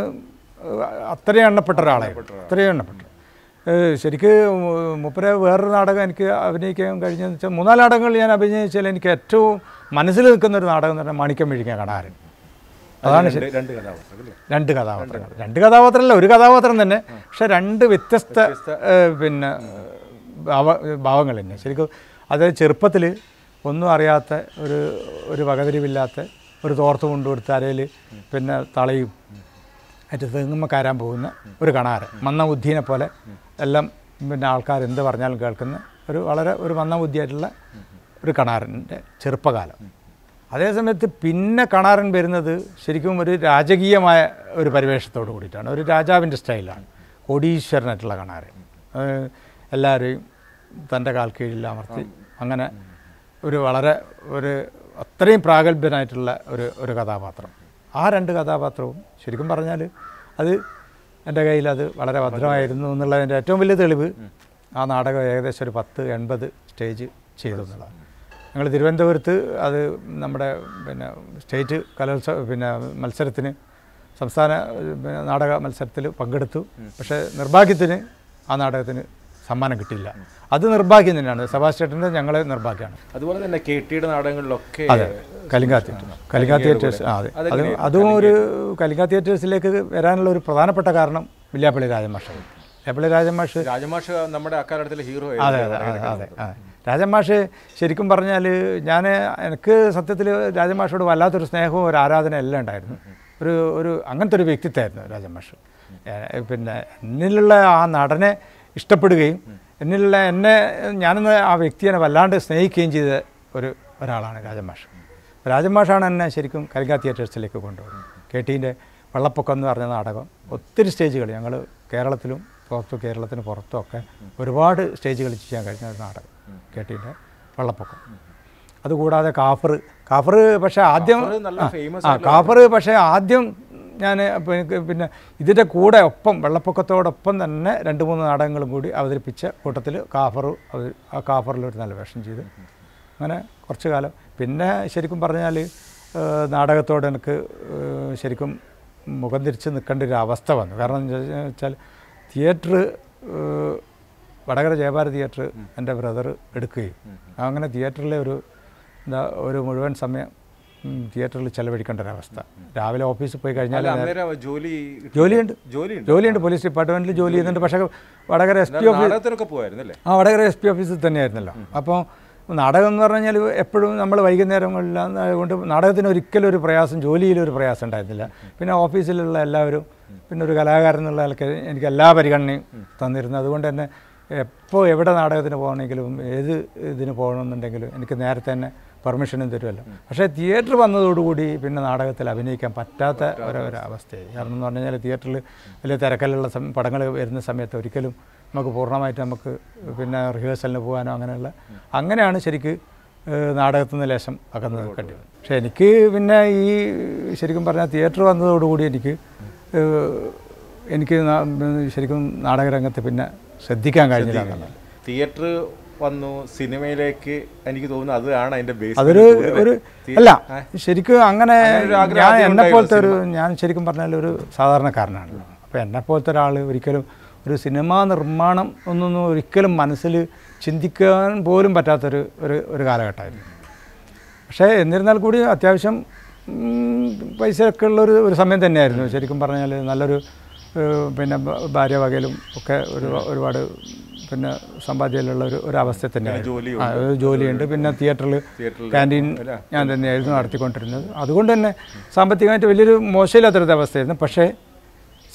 അത്രയും എണ്ണപ്പെട്ട ഒരാളായിരുന്നു അത്രയും എണ്ണപ്പെട്ട ഏഹ് ശരിക്ക് മൂപ്പര വേറൊരു നാടകം എനിക്ക് അഭിനയിക്കാൻ കഴിഞ്ഞതെന്ന് വെച്ചാൽ മൂന്നാല് നാടകങ്ങൾ ഞാൻ അഭിനയിച്ചാൽ എനിക്ക് ഏറ്റവും മനസ്സിൽ നിൽക്കുന്ന ഒരു നാടകം എന്ന് പറഞ്ഞാൽ മാണിക്യം വിഴിക്കാൻ കാണാൻ അതാണ് രണ്ട് രണ്ട് കഥാപാത്രങ്ങൾ അല്ലേ രണ്ട് കഥാപാത്രങ്ങൾ രണ്ട് കഥാപാത്രമല്ല ഒരു കഥാപാത്രം തന്നെ പക്ഷെ രണ്ട് വ്യത്യസ്ത ഏഹ്, പിന്നെ ഭാവ ഭാവങ്ങൾ തന്നെ ശരിക്കും അത് ചെറുപ്പത്തിൽ ഒന്നും അറിയാത്ത ഒരു ഒരു വകതിരിവില്ലാത്ത ഒരു തോർത്ത് കൊണ്ടുകൊടുത്ത് അരയിൽ പിന്നെ തളയും മറ്റു തെങ്ങുമ്മ കയറാൻ പോകുന്ന ഒരു കണാരൻ മന്ദബുദ്ധീനെ പോലെ എല്ലാം പിന്നെ ആൾക്കാർ എന്ത് പറഞ്ഞാലും കേൾക്കുന്ന ഒരു വളരെ ഒരു മന്ദബുദ്ധിയായിട്ടുള്ള ഒരു കണാരൻ്റെ ചെറുപ്പകാലം അതേസമയത്ത് പിന്നെ കാണാറൻ വരുന്നത് ശരിക്കും ഒരു രാജകീയമായ ഒരു പരിവേഷത്തോട് കൂടിയിട്ടാണ് ഒരു രാജാവിൻ്റെ സ്റ്റൈലാണ് കോടീശ്വരനായിട്ടുള്ള കാണാരൻ അത് എല്ലാവരെയും തൻ്റെ കാൽ കീഴിൽ അമർത്തി അങ്ങനെ ഒരു വളരെ ഒരു അത്രയും പ്രാഗൽഭ്യനായിട്ടുള്ള ഒരു ഒരു കഥാപാത്രം ആ രണ്ട് കഥാപാത്രവും ശരിക്കും പറഞ്ഞാൽ അത് എൻ്റെ കയ്യിൽ അത് വളരെ ഭദ്രമായിരുന്നു എന്നുള്ളതിൻ്റെ ഏറ്റവും വലിയ തെളിവ് ആ നാടകം ഏകദേശം ഒരു പത്ത് എൺപത് സ്റ്റേജ് ചെയ്തു എന്നുള്ളതാണ് ഞങ്ങൾ തിരുവനന്തപുരത്ത് അത് നമ്മുടെ പിന്നെ സ്റ്റേറ്റ് കലോത്സവ പിന്നെ മത്സരത്തിന് സംസ്ഥാന ഏഹ്, പിന്നെ നാടക മത്സരത്തിൽ പങ്കെടുത്തു പക്ഷേ നിർഭാഗ്യത്തിന് ആ നാടകത്തിന് സമ്മാനം കിട്ടിയില്ല അത് നിർഭാഗ്യം തന്നെയാണ് സഭാഷ് ചേട്ടൻ്റെ ഞങ്ങളെ നിർഭാഗ്യമാണ് അതുപോലെ തന്നെ കെ ടിയുടെ നാടകങ്ങളിലൊക്കെ അതെ കലിംഗ തിയേറ്റർ കലിംഗ തിയേറ്റേഴ്സ് ആ അതെ അത് അതും ഒരു കലിംഗ തിയേറ്റേഴ്സിലേക്ക് വരാനുള്ള ഒരു പ്രധാനപ്പെട്ട കാരണം വില്യാപ്പള്ളി രാജമാഷാണ് വില്യാപ്പള്ളി രാജമാഷ് രാജമാഷ് നമ്മുടെ അക്കാലത്തിലെ ഹീറോ അതെ അതെ അതെ അതെ അതെ രാജമാഷ് ശരിക്കും പറഞ്ഞാൽ ഞാൻ എനിക്ക് സത്യത്തിൽ രാജമാഷോട് വല്ലാത്തൊരു സ്നേഹവും ഒരു ആരാധന എല്ലാം ഉണ്ടായിരുന്നു ഒരു ഒരു അങ്ങനത്തെ ഒരു വ്യക്തിത്വമായിരുന്നു രാജമാഷ് ഏ, പിന്നെ എന്നിലുള്ള ആ നടനെ ഇഷ്ടപ്പെടുകയും എന്നിലുള്ള എന്നെ ഞാനെന്ന് ആ വ്യക്തിയെ വല്ലാണ്ട് സ്നേഹിക്കുകയും ചെയ്ത ഒരു ഒരാളാണ് രാജമാഷ് രാജമാഷാണ് എന്നെ ശരിക്കും കരിക തിയേറ്റേഴ്സിലേക്ക് കൊണ്ടുപോകുന്നത് കെ ടീൻ്റെ വെള്ളപ്പൊക്കം എന്ന് പറഞ്ഞ നാടകം ഒത്തിരി സ്റ്റേജുകൾ ഞങ്ങൾ കേരളത്തിലും പുറത്തും കേരളത്തിന് പുറത്തും ഒക്കെ ഒരുപാട് സ്റ്റേജുകൾ ചെയ്യാൻ കഴിഞ്ഞ ഒരു നാടകം കെ ടീൻ്റെ വെള്ളപ്പൊക്കം അതുകൂടാതെ കാഫർ കാഫർ പക്ഷേ ആദ്യം കാഫറ് നല്ല ആ, famous ആ കാഫർ പക്ഷേ ആദ്യം ഞാൻ പിന്നെ ഇതിൻ്റെ കൂടെ ഒപ്പം വെള്ളപ്പൊക്കത്തോടൊപ്പം തന്നെ രണ്ട് മൂന്ന് നാടകങ്ങളും കൂടി അവതരിപ്പിച്ച കൂട്ടത്തിൽ കാഫർ അവ- ആ കാഫറിൽ ഒരു നല്ല വേഷം ചെയ്ത് അങ്ങനെ കുറച്ച് കാലം പിന്നെ ശരിക്കും പറഞ്ഞാൽ ഏഹ്, നാടകത്തോട് എനിക്ക് ഏഹ്, ശരിക്കും മുഖം തിരിച്ച് നിൽക്കേണ്ട ഒരു അവസ്ഥ വന്നു കാരണം എന്താ വെച്ചാൽ തിയേറ്റർ വടകര ജയഭാരത് തിയേറ്റർ എൻ്റെ ബ്രദർ എടുക്കുകയും അങ്ങനെ തിയേറ്ററിലെ ഒരു എന്താ ഒരു മുഴുവൻ സമയം ഉം, തിയേറ്ററിൽ ചെലവഴിക്കേണ്ട ഒരവസ്ഥ രാവിലെ ഓഫീസിൽ പോയി കഴിഞ്ഞാൽ അല്ല അന്നേരം ജോലി ജോലിയുണ്ട് ജോലിയുണ്ട് ജോലിയുണ്ട് പോലീസ് ഡിപ്പാർട്ട്മെൻറ്റിൽ ജോലി ചെയ്യുന്നുണ്ട് പക്ഷേ വടകര എസ് പി ഓഫീസ് നാടകത്തിനൊക്കെ പോയായിരുന്നു അല്ലേ ആ വടകര എസ് പി ഓഫീസിൽ തന്നെയായിരുന്നല്ലോ അപ്പോൾ നാടകം എന്ന് പറഞ്ഞു കഴിഞ്ഞാൽ എപ്പോഴും നമ്മൾ വൈകുന്നേരങ്ങളിലായതുകൊണ്ട് നാടകത്തിന് ഒരിക്കലും ഒരു പ്രയാസം ജോലിയിലൊരു പ്രയാസം ഉണ്ടായിരുന്നില്ല പിന്നെ ഓഫീസിലുള്ള എല്ലാവരും പിന്നെ ഒരു കലാകാരൻ എന്നുള്ള നിലയ്ക്ക് എനിക്ക് എല്ലാ പരിഗണനയും തന്നിരുന്നു അതുകൊണ്ട് തന്നെ എപ്പോൾ എവിടെ നാടകത്തിന് പോകണമെങ്കിലും ഏത് ഇതിന് പോകണമെന്നുണ്ടെങ്കിലും എനിക്ക് നേരത്തെ തന്നെ പെർമിഷനും തരുമല്ലോ പക്ഷേ തിയേറ്റർ വന്നതോടുകൂടി പിന്നെ നാടകത്തിൽ അഭിനയിക്കാൻ പറ്റാത്ത ഒരു ഒരു അവസ്ഥയായി കാരണം എന്ന് പറഞ്ഞു കഴിഞ്ഞാൽ തിയേറ്ററിൽ വലിയ തിരക്കലുള്ള സം പടങ്ങൾ വരുന്ന സമയത്ത് ഒരിക്കലും നമുക്ക് പൂർണ്ണമായിട്ട് നമുക്ക് പിന്നെ റിഹേഴ്സലിന് പോകാനോ അങ്ങനെയുള്ള അങ്ങനെയാണ് ശരിക്ക് ഏഹ്, നാടകത്തിൽ നിന്ന് ലേശം അകന്ന് നിൽക്കേണ്ടി വന്നത് പക്ഷേ എനിക്ക് പിന്നെ ഈ ശരിക്കും പറഞ്ഞാൽ തിയേറ്റർ വന്നതോടുകൂടി എനിക്ക് ഏഹ്, എനിക്ക് നാ- ശരിക്കും നാടകരംഗത്ത് പിന്നെ ശ്രദ്ധിക്കാൻ കഴിഞ്ഞില്ല എന്നുള്ളത് തിയേറ്റർ വന്നു സിനിമയിലേക്ക് എനിക്ക് തോന്നുന്നു അതാണ് അതിന്റെ ബേസ് അതൊരു ഒരു അല്ല ശരിക്കും അങ്ങനെ ഞാൻ എന്നെ പോലത്തെ ഒരു ഞാൻ ശരിക്കും പറഞ്ഞാൽ ഒരു സാധാരണക്കാരനാണ് അപ്പോൾ എന്നെ പോലത്തെ ഒരാൾ ഒരിക്കലും ഒരു സിനിമാ നിർമ്മാണം ഒന്നൊന്നും ഒരിക്കലും മനസ്സിൽ ചിന്തിക്കാൻ പോലും പറ്റാത്തൊരു ഒരു ഒരു കാലഘട്ടമായിരുന്നു പക്ഷേ എന്നിരുന്നാൽ കൂടി അത്യാവശ്യം ഉം, പൈസയൊക്കെ ഉള്ളൊരു ഒരു സമയം തന്നെയായിരുന്നു ശരിക്കും പറഞ്ഞാൽ നല്ലൊരു ഏഹ്, പിന്നെ ഭ- ഭാര്യ വകയിലും ഒക്കെ ഒരു ഒരുപാട് പിന്നെ സമ്പാദ്യയിലുള്ള ഒരു ഒരു അവസ്ഥ തന്നെയായിരുന്നു ജോലിയും ആ, ഒരു ജോലിയുണ്ട് പിന്നെ തിയേറ്ററിൽ തിയേറ്ററിൽ ക്യാൻറ്റീൻ ഞാൻ തന്നെയായിരുന്നു നടത്തിക്കൊണ്ടിരുന്നത് അതുകൊണ്ട് തന്നെ സാമ്പത്തികമായിട്ട് വലിയൊരു മോശമില്ലാത്തൊരു അവസ്ഥയായിരുന്നു പക്ഷേ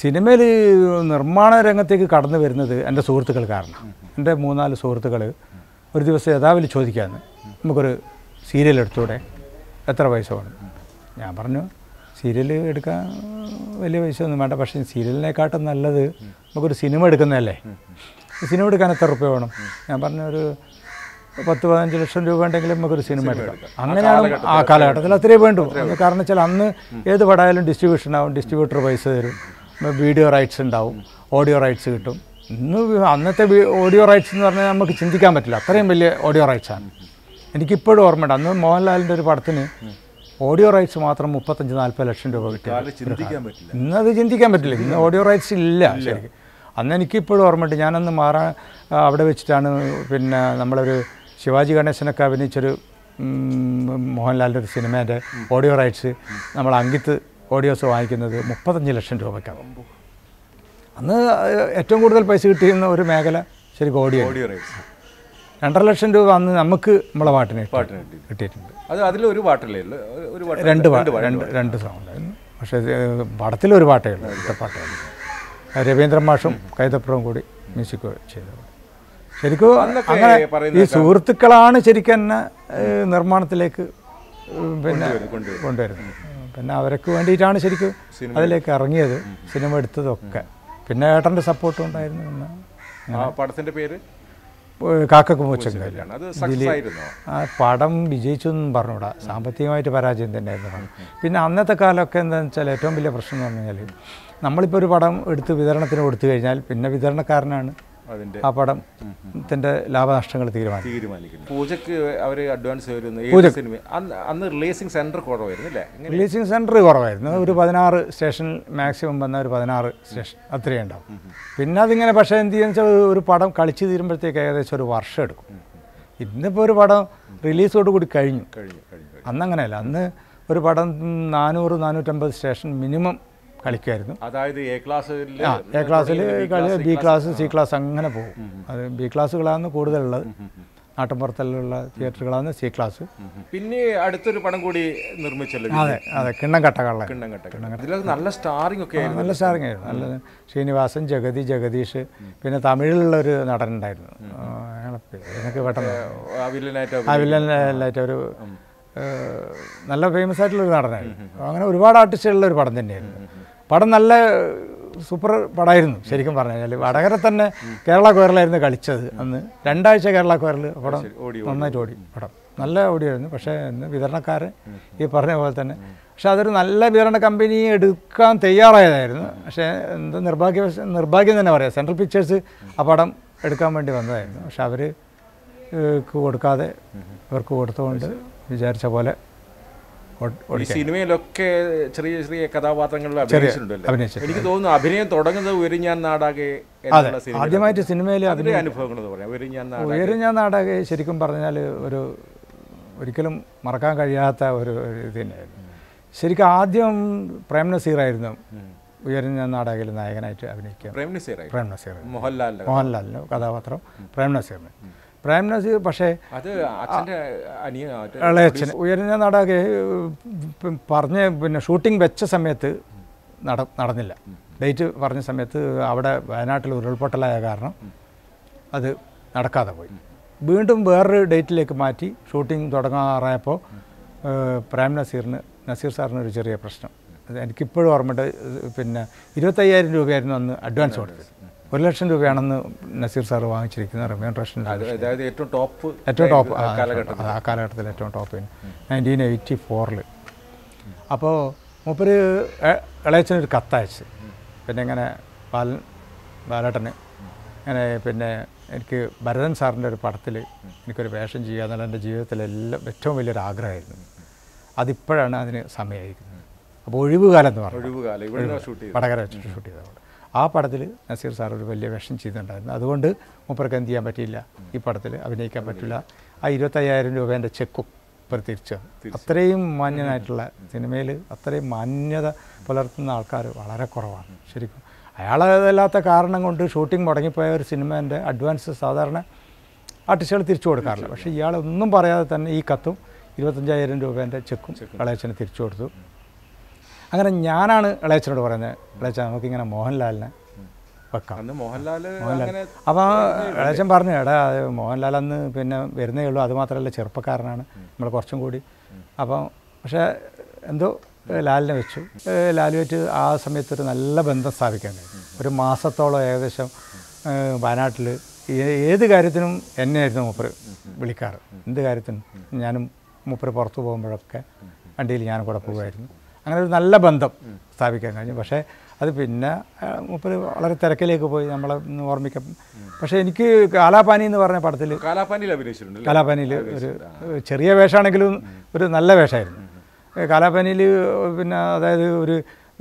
സിനിമയിൽ നിർമ്മാണ രംഗത്തേക്ക് കടന്നു വരുന്നത് എൻ്റെ സുഹൃത്തുക്കൾ കാരണം എൻ്റെ മൂന്നാല് സുഹൃത്തുക്കൾ ഒരു ദിവസം യഥാവിൽ ചോദിക്കാന്ന് നമുക്കൊരു സീരിയൽ എടുത്തൂടെ എത്ര പൈസ വേണം ഞാൻ പറഞ്ഞു സീരിയൽ എടുക്കാൻ വലിയ പൈസ ഒന്നും വേണ്ട പക്ഷേ സീരിയലിനെക്കാട്ടും നല്ലത് നമുക്കൊരു സിനിമ എടുക്കുന്നതല്ലേ സിനിമ എടുക്കാൻ എത്ര റുപ്യ വേണം ഞാൻ പറഞ്ഞു ഒരു പത്ത് പതിനഞ്ച് ലക്ഷം രൂപ ഉണ്ടെങ്കിലും നമുക്കൊരു സിനിമ എടുക്കാം അങ്ങനെയാണ് ആ കാലഘട്ടത്തിൽ അത്രേ വേണ്ടു അത് കാരണം വെച്ചാൽ അന്ന് ഏത് പടമായാലും ഡിസ്ട്രിബ്യൂഷൻ ആവും ഡിസ്ട്രിബ്യൂട്ടർ പൈസ തരും വീഡിയോ റൈറ്റ്സ് ഉണ്ടാവും ഓഡിയോ റൈറ്റ്സ് കിട്ടും ഇന്ന് വി- അന്നത്തെ ഓഡിയോ റൈറ്റ്സ് എന്ന് പറഞ്ഞാൽ നമുക്ക് ചിന്തിക്കാൻ പറ്റില്ല അത്രയും വലിയ ഓഡിയോ റൈറ്റ്സ് ആണ് എനിക്കിപ്പോഴും ഓർമ്മയുണ്ട് അന്ന് മോഹൻലാലിൻ്റെ ഒരു പടത്തിന് ഓഡിയോ റൈറ്റ്സ് മാത്രം മുപ്പത്തഞ്ച് നാൽപ്പത് ലക്ഷം രൂപ കിട്ടിയത് കാലം ചിന്തിക്കാൻ പറ്റില്ല ഇന്നത് ചിന്തിക്കാൻ പറ്റില്ല ഇന്ന് ഓഡിയോ റൈറ്റ്സ് ഇല്ല ശരിക്കും അന്ന് എനിക്കിപ്പോഴും ഓർമ്മയുണ്ട് ഞാനന്ന് മാറാൻ ആ, അവിടെ വെച്ചിട്ടാണ് പിന്നെ നമ്മളൊരു ശിവാജി ഗണേശനൊക്കെ അഭിനയിച്ചൊരു ഉം, മോഹൻലാലിൻ്റെ ഒരു സിനിമേൻ്റെ ഓഡിയോ റൈറ്റ്സ് നമ്മൾ അങ്കിത്ത് ഓഡിയോസ് വാങ്ങിക്കുന്നത് മുപ്പത്തഞ്ച് ലക്ഷം രൂപയ്ക്കാണ് അന്ന് ഏറ്റവും കൂടുതൽ പൈസ കിട്ടിയിരുന്ന ഒരു മേഖല ശരിക്കും ഓഡിയോ ഓഡിയോ റൈറ്റ്സ് രണ്ടര ലക്ഷം രൂപ അന്ന് നമുക്ക് നമ്മളെ പാട്ടിന് കിട്ടി- പാട്ടിന് കിട്ടി. കിട്ടിയിട്ടുണ്ട് അത് അതിൽ ഒരു പാട്ടല്ലേ ഉള്ളൂ ഒരു പാട്ട് രണ്ട് പാട്ട് രണ്ട് രണ്ട് സൗണ്ടായിരുന്നു പക്ഷേ ഇത് പടത്തിലൊരു പാട്ടേ ഉള്ളൂ ഒറ്റ പാട്ടേ ഉള്ളൂ രവീന്ദ്രൻ മാഷും കൈതപ്പുറവും കൂടി മ്യൂസിക് ചെയ്തത് ശരിക്കും അന്നൊക്കെ അങ്ങനെ പറയുന്ന ഈ സുഹൃത്തുക്കളാണ് ശരിക്കും എന്നെ ഏഹ്, നിർമ്മാണത്തിലേക്ക് ഏഹ്, പിന്നെ കൊണ്ടുവരുന്നത് പിന്നെ അവർക്ക് വേണ്ടിയിട്ടാണ് ശരിക്കും അതിലേക്ക് ഇറങ്ങിയത് സിനിമ എടുത്തതൊക്കെ പിന്നെ ഏട്ടൻ്റെ സപ്പോർട്ടും ഉണ്ടായിരുന്നു പിന്നെ ആ പടത്തിന്റെ പേര് ഏഹ്, കാക്കക്ക് മൂച്ചങ്ക അത് സക്സസ് ആയിരുന്നോ ആ പടം വിജയിച്ചു എന്നും പറഞ്ഞുകൂടാ സാമ്പത്തികമായിട്ട് പരാജയം തന്നെയായിരുന്നു പടം പിന്നെ അന്നത്തെ കാലമൊക്കെ എന്താണെന്ന് വെച്ചാൽ ഏറ്റവും വലിയ പ്രശ്നം എന്ന് പറഞ്ഞു കഴിഞ്ഞാൽ നമ്മളിപ്പോൾ ഒരു പടം എടുത്ത് വിതരണത്തിന് കൊടുത്തു കഴിഞ്ഞാൽ പിന്നെ വിതരണക്കാരനാണ് അതിന്റെ ആ പടത്തിൻ്റെ ലാഭനഷ്ടങ്ങൾ തീരുമാനിക്കും തീരുമാനിക്കുന്നു പൂജക്ക് അവര് അഡ്വാൻസ് വരുന്നു ഏത് സിനിമ അന്ന് അന്ന് റിലീസിംഗ് സെന്റർ കുറവായിരുന്നു അല്ലേ എങ്ങനെ റിലീസിങ് സെൻറ്റർ കുറവായിരുന്നു ഒരു പതിനാറ് സ്റ്റേഷൻ മാക്സിമം വന്ന ഒരു പതിനാറ് സ്റ്റേഷൻ അത്രയും ഉണ്ടാവും പിന്നെ അതിങ്ങനെ പക്ഷേ എന്ത് ചെയ്യുന്ന വെച്ചാൽ ഒരു പടം കളിച്ച് തീരുമ്പോഴത്തേക്ക് ഏകദേശം ഒരു വർഷം എടുക്കും ഇന്നിപ്പോൾ ഒരു പടം റിലീസോട് കൂടി കഴിഞ്ഞു കഴിഞ്ഞു കഴിഞ്ഞു കഴിഞ്ഞു. അന്ന് അങ്ങനെയല്ല അന്ന് ഒരു പടം നാനൂറ് നാനൂറ്റമ്പത് സ്റ്റേഷൻ മിനിമം കളിക്കുമായിരുന്നു അതായത് എ ക്ലാസ്സിൽ ആ എ ക്ലാസ്സിൽ കളി ബി ക്ലാസ് സി ക്ലാസ് അങ്ങനെ പോകും അത് ബി ക്ലാസ്സുകളാണ് കൂടുതലുള്ളത് നാട്ടിൻപുറത്തുള്ള തിയേറ്ററുകളാണ് സി ക്ലാസ് പിന്നെ അടുത്തൊരു പടം കൂടി നിർമ്മിച്ചല്ലോ അതെ അതെ കിണ്ണം കട്ടക്കള്ള കിണ്ണങ്കട്ട ഇതിലൊക്കെ നല്ല സ്റ്റാറിംഗ് ഒക്കെ ആയിരുന്നു നല്ല സ്റ്റാറിങ് ആയിരുന്നു നല്ല ശ്രീനിവാസൻ ജഗതി ജഗദീഷ് പിന്നെ തമിഴിലുള്ള ഒരു നടനുണ്ടായിരുന്നു ആ, അയാളെ പേരൊക്കെ പെട്ടെന്ന് ആ വില്ലനായിട്ട് ആ വില്ലനായിട്ട് ഒരു ഏഹ്, നല്ല ഫേമസ് ആയിട്ടുള്ള ഒരു നടനായിരുന്നു അങ്ങനെ ഒരുപാട് ആർട്ടിസ്റ്റുകളുള്ള ഒരു പടം തന്നെയായിരുന്നു പടം നല്ല സൂപ്പർ പടമായിരുന്നു ശരിക്കും പറഞ്ഞു കഴിഞ്ഞാൽ വടകര തന്നെ കേരള കോയറിലായിരുന്നു കളിച്ചത് അന്ന് രണ്ടാഴ്ച കേരള കോയറിൽ പടം ഓടി, നന്നായിട്ട് ഓടി പടം നല്ല ഓടിയായിരുന്നു പക്ഷേ ഇന്ന് വിതരണക്കാരൻ ഈ പറഞ്ഞ പോലെ തന്നെ പക്ഷെ അതൊരു നല്ല വിതരണ കമ്പനി എടുക്കാൻ തയ്യാറായതായിരുന്നു പക്ഷേ എന്ത് നിർഭാഗ്യ നിർഭാഗ്യം തന്നെ പറയാം സെൻട്രൽ പിക്ചേഴ്സ് ആ പടം എടുക്കാൻ വേണ്ടി വന്നതായിരുന്നു പക്ഷെ അവർ കൊടുക്കാതെ ഇവർക്ക് കൊടുത്തുകൊണ്ട് വിചാരിച്ച പോലെ ഓ- ഈ സിനിമയിലൊക്കെ ചെറിയ ചെറിയ കഥാപാത്രങ്ങളിൽ അഭിനയിച്ചിട്ടുണ്ടല്ലോ അഭിനയിച്ചിട്ടുണ്ട്. എനിക്ക് തോന്നുന്നു അഭിനയം തുടങ്ങുന്നത് ഉയരിഞ്ഞാൻ നാടാകെ അതെ എന്നുള്ള സിനിമ ആദ്യമായിട്ട് സിനിമയിൽ അതിന്റെ അനുഭവങ്ങൾ എന്ന് പറയാം ഉയരിഞ്ഞാൻ നാടാകെ ഉയരും ഞാൻ നാടക ശരിക്കും പറഞ്ഞാൽ ഒരു ഒരിക്കലും മറക്കാൻ കഴിയാത്ത ഒരു ഒരു ഇത് തന്നെയായിരുന്നു ശരിക്കും ആദ്യം പ്രേം നസീറായിരുന്നു ഉയരും ഞാൻ നാടകയിൽ നായകനായിട്ട് അഭിനയിക്കുക പ്രേം നസീറായി പ്രേം നസീർ മോഹൻലാലിന്റെ മോഹൻലാലിൻ്റെ കഥാപാത്രം പ്രേം നസീറിന് പ്രേം നസീർ പക്ഷേ അത് അച്ഛന്റെ അനിയ ഇളയച്ചൻ ഉയരുന്ന നാടക പറഞ്ഞ് പിന്നെ ഷൂട്ടിംഗ് വെച്ച സമയത്ത് നട നടന്നില്ല ഡേറ്റ് പറഞ്ഞ സമയത്ത് അവിടെ വയനാട്ടിൽ ഉരുൾപൊട്ടലായ കാരണം അത് നടക്കാതെ പോയി വീണ്ടും വേറൊരു ഡേറ്റിലേക്ക് മാറ്റി ഷൂട്ടിംഗ് തുടങ്ങാറായപ്പോൾ ഏഹ്, പ്രേം നസീറിന് നസീർ സാറിന് ഒരു ചെറിയ പ്രശ്നം അത് എനിക്കിപ്പോഴും ഓർമ്മയുണ്ട് ഇത് പിന്നെ ഇരുപത്തയ്യായിരം രൂപയായിരുന്നു അന്ന് അഡ്വാൻസ് കൊടുത്തത് ഒരു ലക്ഷം രൂപയാണെന്ന് നസീർ സാർ വാങ്ങിച്ചിരിക്കുന്നത് റെമ്യൂണറേഷൻ അതായത് ഏറ്റവും ടോപ്പ് ഏറ്റവും ടോപ്പ് ആ, കാലഘട്ടം ആ കാലഘട്ടത്തിൽ ഏറ്റവും ടോപ്പ് നയൻറ്റീൻ എയ്റ്റി ഫോറിൽ അപ്പോൾ മൂപ്പര് എ- ഇളയച്ചനൊരു കത്തയച്ച് പിന്നെ ഇങ്ങനെ ബാലൻ ബാലേട്ടന് ഇങ്ങനെ പിന്നെ എനിക്ക് ഭരതൻ സാറിൻ്റെ ഒരു പടത്തിൽ എനിക്കൊരു വേഷം ചെയ്യുക എന്നുള്ള എൻ്റെ ജീവിതത്തിലെല്ലാം ഏറ്റവും വലിയൊരു ആഗ്രഹമായിരുന്നു അതിപ്പോഴാണ് അതിന് സമയമായിരിക്കുന്നത് അപ്പോൾ ഒഴിവുകാലം എന്ന് പറഞ്ഞു ഒഴിവുകാലം ഇവിടെ ഷൂട്ട് ചെയ്തു വടകര വെച്ചിട്ട് ഷൂട്ട് ചെയ്തത് ആ പടത്തിൽ നസീർ സാർ ഒരു വലിയ വേഷം ചെയ്തിട്ടുണ്ടായിരുന്നു അതുകൊണ്ട് മൂപ്പർക്ക് എന്ത് ചെയ്യാൻ പറ്റിയില്ല ഈ പടത്തിൽ അഭിനയിക്കാൻ പറ്റില്ല ആ ഇരുപത്തയ്യായിരം രൂപേൻ്റെ ചെക്കും ഇപ്പം തിരിച്ചു അത്രയും മാന്യനായിട്ടുള്ള സിനിമയിൽ അത്രയും മാന്യത പുലർത്തുന്ന ആൾക്കാർ വളരെ കുറവാണ് ശരിക്കും അയാളതല്ലാത്ത കാരണം കൊണ്ട് ഷൂട്ടിംഗ് മുടങ്ങിപ്പോയ ഒരു സിനിമേൻ്റെ അഡ്വാൻസ് സാധാരണ ആർട്ടിസ്റ്റുകൾ തിരിച്ചു കൊടുക്കാറില്ല പക്ഷേ ഇയാൾ ഒന്നും പറയാതെ തന്നെ ഈ കത്തും ഇരുപത്തഞ്ചായിരം രൂപേൻ്റെ ചെക്കും കളയച്ചന് തിരിച്ചു കൊടുത്തു അങ്ങനെ ഞാനാണ് ഇളയച്ചനോട് പറയുന്നത് ഇളയച്ച നമുക്കിങ്ങനെ മോഹൻലാലിനെ വെക്കാം അന്ന് മോഹൻലാൽ അങ്ങനെ അപ്പോൾ ഇളയച്ചൻ പറഞ്ഞു എടാ അത് മോഹൻലാൽ അന്ന് പിന്നെ വരുന്നേ ഉള്ളൂ അത് മാത്രമല്ല ചെറുപ്പക്കാരനാണ് നമ്മൾ കുറച്ചും കൂടി അപ്പം പക്ഷേ എന്തോ ഏഹ് ലാലിനെ വെച്ചു ഏഹ് ലാലുമായിട്ട് ആ സമയത്ത് ഒരു നല്ല ബന്ധം സ്ഥാപിക്കാൻ കഴിഞ്ഞു ഒരു മാസത്തോളം ഏകദേശം ഏഹ് വയനാട്ടിൽ ഏ- ഏത് കാര്യത്തിനും എന്നെയായിരുന്നു മൂപ്പർ വിളിക്കാറ് എന്ത് കാര്യത്തിനും ഞാനും മൂപ്പർ പുറത്തു പോകുമ്പോഴൊക്കെ വണ്ടിയിൽ ഞാനും കൂടെ പോകുമായിരുന്നു അങ്ങനെ ഒരു നല്ല ബന്ധം സ്ഥാപിക്കാൻ കഴിഞ്ഞു പക്ഷേ അത് പിന്നെ മൂപ്പർ വളരെ തിരക്കിലേക്ക് പോയി നമ്മളെ ഒന്ന് ഓർമ്മിക്കാം പക്ഷേ എനിക്ക് കാലാപാനി എന്ന് പറഞ്ഞ പടത്തിൽ കാലാപ്പാനിയിൽ അഭിനയിച്ചിട്ടുണ്ട് കാലാപാനിയിൽ ഒരു ചെറിയ വേഷമാണെങ്കിലും ഒരു നല്ല വേഷമായിരുന്നു കാലാപാനിയിൽ പിന്നെ അതായത് ഒരു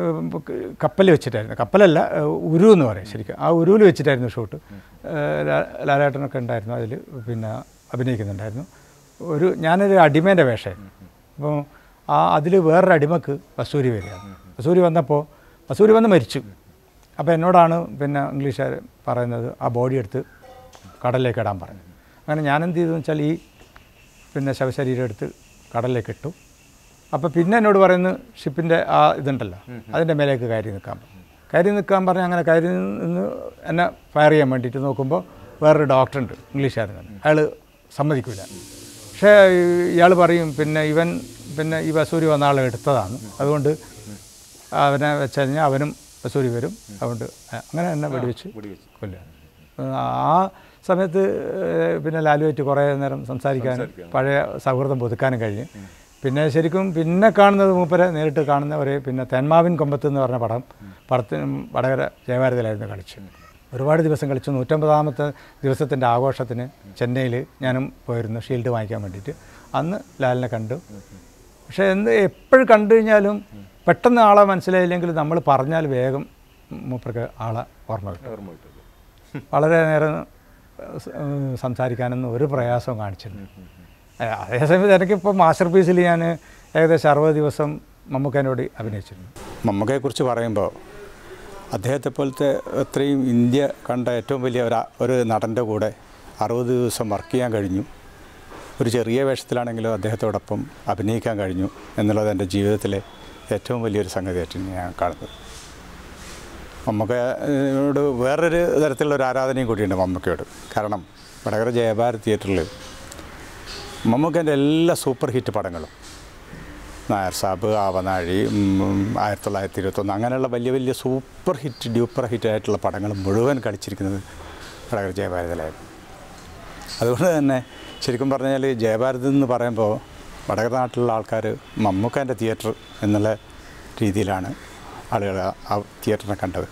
കപ്പൽ വെച്ചിട്ടായിരുന്നു കപ്പലല്ല ഉരു എന്ന് പറയും ശരിക്കും ആ ഉരുവിൽ വെച്ചിട്ടായിരുന്നു ഷൂട്ട് ലാലേട്ടനൊക്കെ ഉണ്ടായിരുന്നു അതിൽ പിന്നെ അഭിനയിക്കുന്നുണ്ടായിരുന്നു ഒരു ഞാനൊരു അടിമേൻ്റെ വേഷമായിരുന്നു അപ്പോൾ ആ അതിൽ വേറൊരു അടിമക്ക് വസൂരി വരികയാണ് വസൂരി വന്നപ്പോൾ വസൂരി വന്ന് മരിച്ചു അപ്പോൾ എന്നോടാണ് പിന്നെ ഇംഗ്ലീഷുകാർ പറയുന്നത് ആ ബോഡി എടുത്ത് കടലിലേക്ക് ഇടാൻ പറഞ്ഞു അങ്ങനെ ഞാൻ എന്ത് ചെയ്തു വെച്ചാൽ ഈ പിന്നെ ശവശരീരം എടുത്ത് കടലിലേക്ക് ഇട്ടു അപ്പോൾ പിന്നെ എന്നോട് പറയുന്നു ഷിപ്പിൻ്റെ ആ ഇതുണ്ടല്ലോ അതിൻ്റെ മേലേക്ക് കയറി നിൽക്കാൻ പറഞ്ഞു കയറി നിൽക്കാൻ പറഞ്ഞ് അങ്ങനെ കയറി നിന്ന് എന്നെ ഫയർ ചെയ്യാൻ വേണ്ടിയിട്ട് നോക്കുമ്പോൾ വേറൊരു ഡോക്ടറുണ്ട് ഇംഗ്ലീഷുകാരൻ തന്നെ അയാൾ സമ്മതിക്കില്ല പക്ഷേ ഇയാൾ പറയും പിന്നെ ഇവൻ പിന്നെ ഈ വസൂരി വന്ന ആൾ എടുത്തതാണ് അതുകൊണ്ട് അവനെ വെച്ച് കഴിഞ്ഞാൽ അവനും വസൂരി വരും അതുകൊണ്ട് അങ്ങനെ എന്നെ വെടിവെച്ച് വെടിവെച്ച്. കൊല്ലുക ആ സമയത്ത് ഏഹ്, പിന്നെ ലാലുമായിട്ട് കുറേ നേരം സംസാരിക്കാനും പഴയ സൗഹൃദം പുതുക്കാനും കഴിഞ്ഞ് പിന്നെ ശരിക്കും പിന്നെ കാണുന്നത് മൂപ്പരെ നേരിട്ട് കാണുന്നവരെ പിന്നെ തെന്മാവിൻ കൊമ്പത്ത് എന്ന് പറഞ്ഞ പടം പടത്തിന് വടകര ജയഭാരതിലായിരുന്നു കളിച്ചു ഒരുപാട് ദിവസം കളിച്ചു നൂറ്റമ്പതാമത്തെ ദിവസത്തിൻ്റെ ആഘോഷത്തിന് ചെന്നൈയിൽ ഞാനും പോയിരുന്നു ഷീൽഡ് വാങ്ങിക്കാൻ വേണ്ടിയിട്ട് അന്ന് ലാലിനെ കണ്ടു പക്ഷേ എന്ത് എപ്പോഴും കണ്ടു കഴിഞ്ഞാലും പെട്ടെന്ന് ആളെ മനസ്സിലായില്ലെങ്കിൽ നമ്മൾ പറഞ്ഞാൽ വേഗം മൂപ്പർക്ക് ആളെ ഓർമ്മ കിട്ടും ഓർമ്മ കിട്ടുമല്ലോ വളരെ നേരം സ്- ഏഹ് സംസാരിക്കാനൊന്നും ഒരു പ്രയാസവും കാണിച്ചില്ല ഏഹ് അതേസമയത്ത് എനിക്കിപ്പോൾ മാസ്റ്റർ പീസിൽ ഞാൻ ഏകദേശം അറുപത് ദിവസം മമ്മൂക്കനോട് അഭിനയിച്ചിരുന്നു മമ്മൂക്കയെക്കുറിച്ച് പറയുമ്പോൾ അദ്ദേഹത്തെ പോലത്തെ അത്രയും ഇന്ത്യ കണ്ട ഏറ്റവും വലിയ ഒരു ഒരു നടൻ്റെ കൂടെ അറുപത് ദിവസം വർക്ക് ചെയ്യാൻ കഴിഞ്ഞു ഒരു ചെറിയ വേഷത്തിലാണെങ്കിലും അദ്ദേഹത്തോടൊപ്പം അഭിനയിക്കാൻ കഴിഞ്ഞു എന്നുള്ളത് എൻ്റെ ജീവിതത്തിലെ ഏറ്റവും വലിയൊരു സംഗതിയായിട്ട് ഞാൻ കാണുന്നത് മമ്മൂക്കയോട് വേറൊരു തരത്തിലുള്ള ഒരു ആരാധനയും കൂടിയുണ്ട് മമ്മൂക്കയോട് കാരണം വടകര ജയഭാരത് തിയേറ്ററിൽ മമ്മൂക്കൻ്റെ എല്ലാ സൂപ്പർ ഹിറ്റ് പടങ്ങളും നായർ സാബ് ആവനാഴി ഉം, ആയിരത്തി തൊള്ളായിരത്തി ഇരുപത്തൊന്ന് അങ്ങനെയുള്ള വലിയ വലിയ സൂപ്പർ ഹിറ്റ് ഡ്യൂപ്പർ ഹിറ്റ് ആയിട്ടുള്ള പടങ്ങൾ മുഴുവൻ കളിച്ചിരിക്കുന്നത് വടകര ജയഭാരതിലായിരുന്നു അതുകൊണ്ട് തന്നെ ശരിക്കും പറഞ്ഞാൽ ജയഭാരത് എന്ന് പറയുമ്പോൾ വടകര നാട്ടിലുള്ള ആൾക്കാർ മമ്മൂക്കാൻ്റെ തിയേറ്റർ എന്നുള്ള രീതിയിലാണ് ആളുകൾ ആ തിയേറ്ററിനെ കണ്ടത്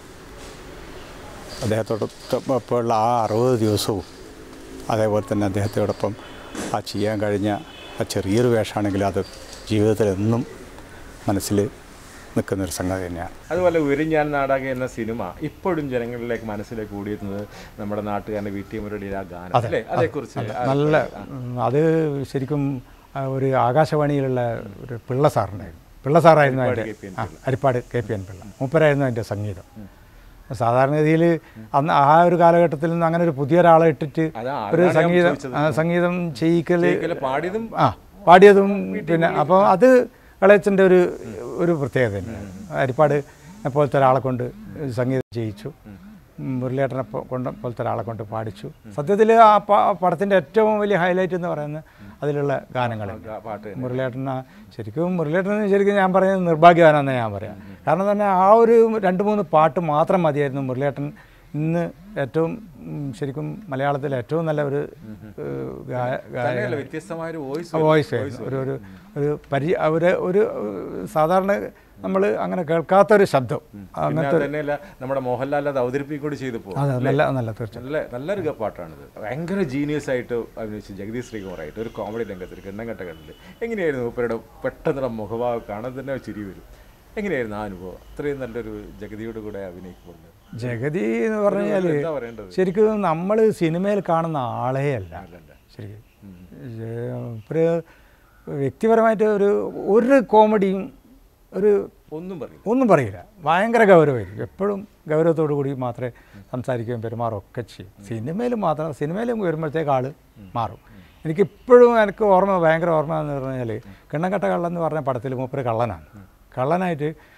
അദ്ദേഹത്തോടൊപ്പമുള്ള ആ അറുപത് ദിവസവും അതേപോലെ തന്നെ അദ്ദേഹത്തോടൊപ്പം ആ ചെയ്യാൻ കഴിഞ്ഞ ആ ചെറിയൊരു വേഷമാണെങ്കിൽ അത് ജീവിതത്തിൽ എന്നും മനസ്സിൽ നിൽക്കുന്നൊരു സംഗതി തന്നെയാണ് അതുപോലെ ഉരിഞ്ഞാൻ നാടക എന്ന സിനിമ ഇപ്പോഴും ജനങ്ങളിലേക്ക് മനസ്സിലേക്ക് കൂടിയിരുന്നത് നമ്മുടെ നാട്ടുകാരൻ്റെ വീട്ടിൽ മുരളിയുടെ ആ ഗാനം അല്ലേ അതേക്കുറിച്ച് ആ- നല്ല ഉം, അത് ശരിക്കും ആ, ഒരു ആകാശവാണിയിലുള്ള ഒരു പിള്ള സാറുണ്ടായിരുന്നു പിള്ള സാറായിരുന്നു അതിൻ്റെ കെ പി എൻ ആ Arippad K P N Pillai മൂപ്പരായിരുന്നു അതിൻ്റെ സംഗീതം സാധാരണഗതിയിൽ അന്ന് ആ ഒരു കാലഘട്ടത്തിൽ നിന്ന് അങ്ങനെ ഒരു പുതിയൊരാളെ ഇട്ടിട്ട് അത് ഒരു ആരാണ് സംഗീതം ചോദിച്ചത്? ആ, സംഗീതം ചെയ്യിക്കൽ ഒരിക്കല് പാടിയതും ആ പാടിയതും പിന്നെ അപ്പോൾ അത് ഇളയച്ചൻ്റെ ഒരു ഒരു പ്രത്യേകത തന്നെയാണ് അരിപ്പാട് പോലത്തെ ഒരാളെ കൊണ്ട് സംഗീതം ചെയ്യിച്ചു മുരളിയേട്ടനെ പോ- കൊണ്ട് പോലത്തെ ഒരാളെ കൊണ്ട് പാടിച്ചു സത്യത്തിൽ ആ പ- പടത്തിൻ്റെ ഏറ്റവും വലിയ ഹൈലൈറ്റ് എന്ന് പറയുന്നത് അതിലുള്ള ഗാനങ്ങളാണ് ഗാ- പാട്ട് മുരളിയേട്ടന ശരിക്കും മുരളിയേട്ടൻ ശരിക്കും ഞാൻ പറയുന്നത് നിർഭാഗ്യവാനെന്ന് ഞാൻ പറയാം കാരണം തന്നെ ആ ഒരു രണ്ട് മൂന്ന് പാട്ട് മാത്രം മതിയായിരുന്നു മുരളിയേട്ടൻ ഇന്ന് ഏറ്റവും ഉം, ശരിക്കും മലയാളത്തിലെ ഏറ്റവും നല്ല ഒരു ഏഹ്, ഗായ- ഗായ തന്നെയല്ല വ്യത്യസ്തമായ ഒരു വോയിസ് വോയിസ് ആയിരുന്നു ഒരു ഒരു ഒരു പരി ഒരു ഒരു സാധാരണ നമ്മൾ അങ്ങനെ കേൾക്കാത്തൊരു ശബ്ദം പിന്നെ അത് തന്നെയല്ല നമ്മുടെ മോഹൻലാൽ അത് അവതരിപ്പിക്കുകയും കൂടി ചെയ്തപ്പോൾ അതെ നല്ല നല്ല തീർച്ചയായും നല്ല നല്ലൊരു ഗ- പാട്ടാണിത് ഭയങ്കര ജീനിയസ് ആയിട്ട് അഭിനയിച്ച് ജഗദീഷ് ശ്രീകുമാറായിട്ട് ഒരു കോമഡി രംഗത്തിൽ കിണ്ണംകെട്ട കണ്ടില് എങ്ങനെയായിരുന്നു മൂപ്പരുടെ പെട്ടെന്നുള്ള മുഖഭാവം കാണാൻ തന്നെ ഒരു ചിരി വരും എങ്ങനെയായിരുന്നു ആ അനുഭവം അത്രയും നല്ലൊരു ജഗതിയുടെ കൂടെ അഭിനയിക്കുമ്പോൾ ജഗതി എന്ന് പറഞ്ഞു കഴിഞ്ഞാൽ എന്താ പറയേണ്ടത് ശരിക്കും നമ്മൾ സിനിമയിൽ കാണുന്ന ആളേ അല്ല അല്ലല്ല. ശരിക്കും ഒരു വ്യക്തിപരമായിട്ട് ഒരു ഒരു കോമഡിയും ഒരു ഒന്നും പറയില്ല ഒന്നും പറയില്ല ഭയങ്കര ഗൗരവമായിരിക്കും എപ്പോഴും ഗൗരവത്തോടു കൂടി മാത്രമേ സംസാരിക്കുകയും പെരുമാറുകയും ഒക്കെ ചെയ്യും സിനിമയിൽ മാത്രം സിനിമയിലും വരുമ്പോഴത്തേക്ക് ആൾ മാറും എനിക്കിപ്പോഴും എനിക്ക് ഓർമ്മ ഭയങ്കര ഓർമ്മ എന്ന് പറഞ്ഞാൽ കിണ്ണക്കട്ട കള്ളൻ എന്ന് പറഞ്ഞ പടത്തിൽ മൂപ്പര് കള്ളനാണ് കള്ളനായിട്ട്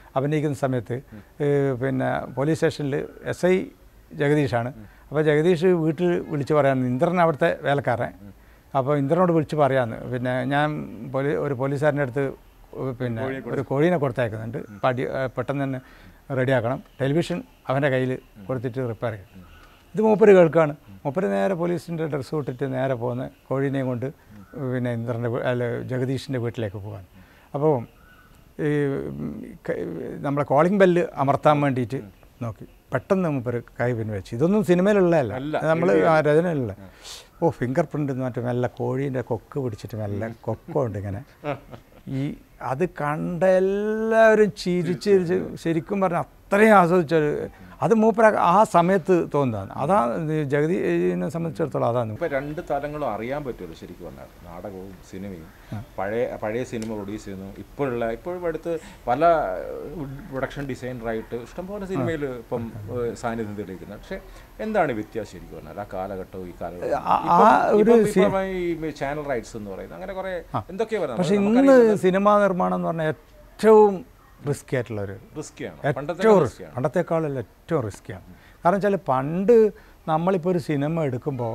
അഭിനയിക്കുന്ന സമയത്ത് ഏഹ്, പിന്നെ പോലീസ് സ്റ്റേഷനിൽ എസ് ഐ ജഗദീഷാണ് അപ്പോൾ ജഗദീഷ് വീട്ടിൽ വിളിച്ച് പറയാൻ ഇന്ദ്രൻ അവിടുത്തെ വേലക്കാരൻ അപ്പോൾ ഇന്ദ്രനോട് വിളിച്ച് പറയാന്ന് പിന്നെ ഞാൻ പോലീ ഒരു പോലീസുകാരൻ്റെ അടുത്ത് പിന്നെ ഒരു കോഴീനെ കൊടുത്തയക്കുന്നുണ്ട് പടി ഏഹ്, പെട്ടെന്ന് തന്നെ റെഡിയാക്കണം ടെലിവിഷൻ അവൻ്റെ കയ്യിൽ കൊടുത്തിട്ട് റിപ്പയർ ചെയ്യും ഇത് മൂപ്പര് കേൾക്കാണ് മൂപ്പര് നേരെ പോലീസിൻ്റെ ഡ്രസ്സ് ഇട്ടിട്ട് നേരെ പോകുന്ന കോഴീനെയും കൊണ്ട് പിന്നെ ഇന്ദ്രൻ്റെ വീ- അല്ല ജഗദീഷിൻ്റെ വീട്ടിലേക്ക് പോകാൻ അപ്പോൾ ഈ ഉം, ക- നമ്മളെ കോളിംഗ് ബെല്ല് അമർത്താൻ വേണ്ടിയിട്ട് നോക്കി പെട്ടെന്ന് മൂപ്പര് കൈ പിന്നെ വെച്ച് ഇതൊന്നും സിനിമയിലുള്ളതല്ല അല്ല, നമ്മൾ രചനയിലുള്ള ഓ ഫിംഗർ പ്രിൻ്റ് എന്ന് പറഞ്ഞിട്ട് മെല്ലെ കോഴീൻ്റെ കൊക്ക് പിടിച്ചിട്ട് മെല്ലെ കൊക്കുണ്ട് ഇങ്ങനെ ഈ അത് കണ്ട എല്ലാവരും ചിരിച്ച് ചിരിച്ച് ശരിക്കും പറഞ്ഞാൽ അത്രയും ആസ്വദിച്ചൊരു അത് മൂപ്പര ആ സമയത്ത് തോന്നുന്നതാണ് അതാ ജഗതിനെ സംബന്ധിച്ചിടത്തോളം അതാണ് ഇപ്പൊ രണ്ട് തലങ്ങളും അറിയാൻ പറ്റുമല്ലോ ശരിക്കും പറഞ്ഞാൽ നാടകവും സിനിമയും പഴയ പഴയ സിനിമ പ്രൊഡ്യൂസ് ചെയ്യുന്നു ഇപ്പോഴുള്ള ഇപ്പോഴും അടുത്ത് പല പ്രൊഡക്ഷൻ ഡിസൈനറായിട്ട് ഇഷ്ടംപോലെ സിനിമയിൽ ഇപ്പം ഏഹ്, സാന്നിധ്യം തെളിയിക്കുന്നത് പക്ഷെ എന്താണ് ഈ വ്യത്യാസം ശരിക്കും പറഞ്ഞാൽ ആ കാലഘട്ടവും ഈ കാലഘട്ടവും ആ- ആ ഒരു ഇപ്പം ഈ ചാനൽ റൈറ്റ്സ് എന്ന് പറയുന്നത് അങ്ങനെ കുറെ എന്തൊക്കെയാ പക്ഷെ പറയുന്നത് ഇന്ന് സിനിമാ നിർമ്മാണം എന്ന് പറഞ്ഞാൽ ഏറ്റവും റിസ്കി ആയിട്ടുള്ളൊരു റിസ്ക്കിയാണ് പണ്ടത്തെ ഏറ്റവും റിസ്ക് റിസ്ക്കിയാണ് പണ്ടത്തെക്കാളല്ല ഏറ്റവും റിസ്ക്കിയാണ് കാരണം വെച്ചാൽ പണ്ട് നമ്മളിപ്പോൾ ഒരു സിനിമ എടുക്കുമ്പോൾ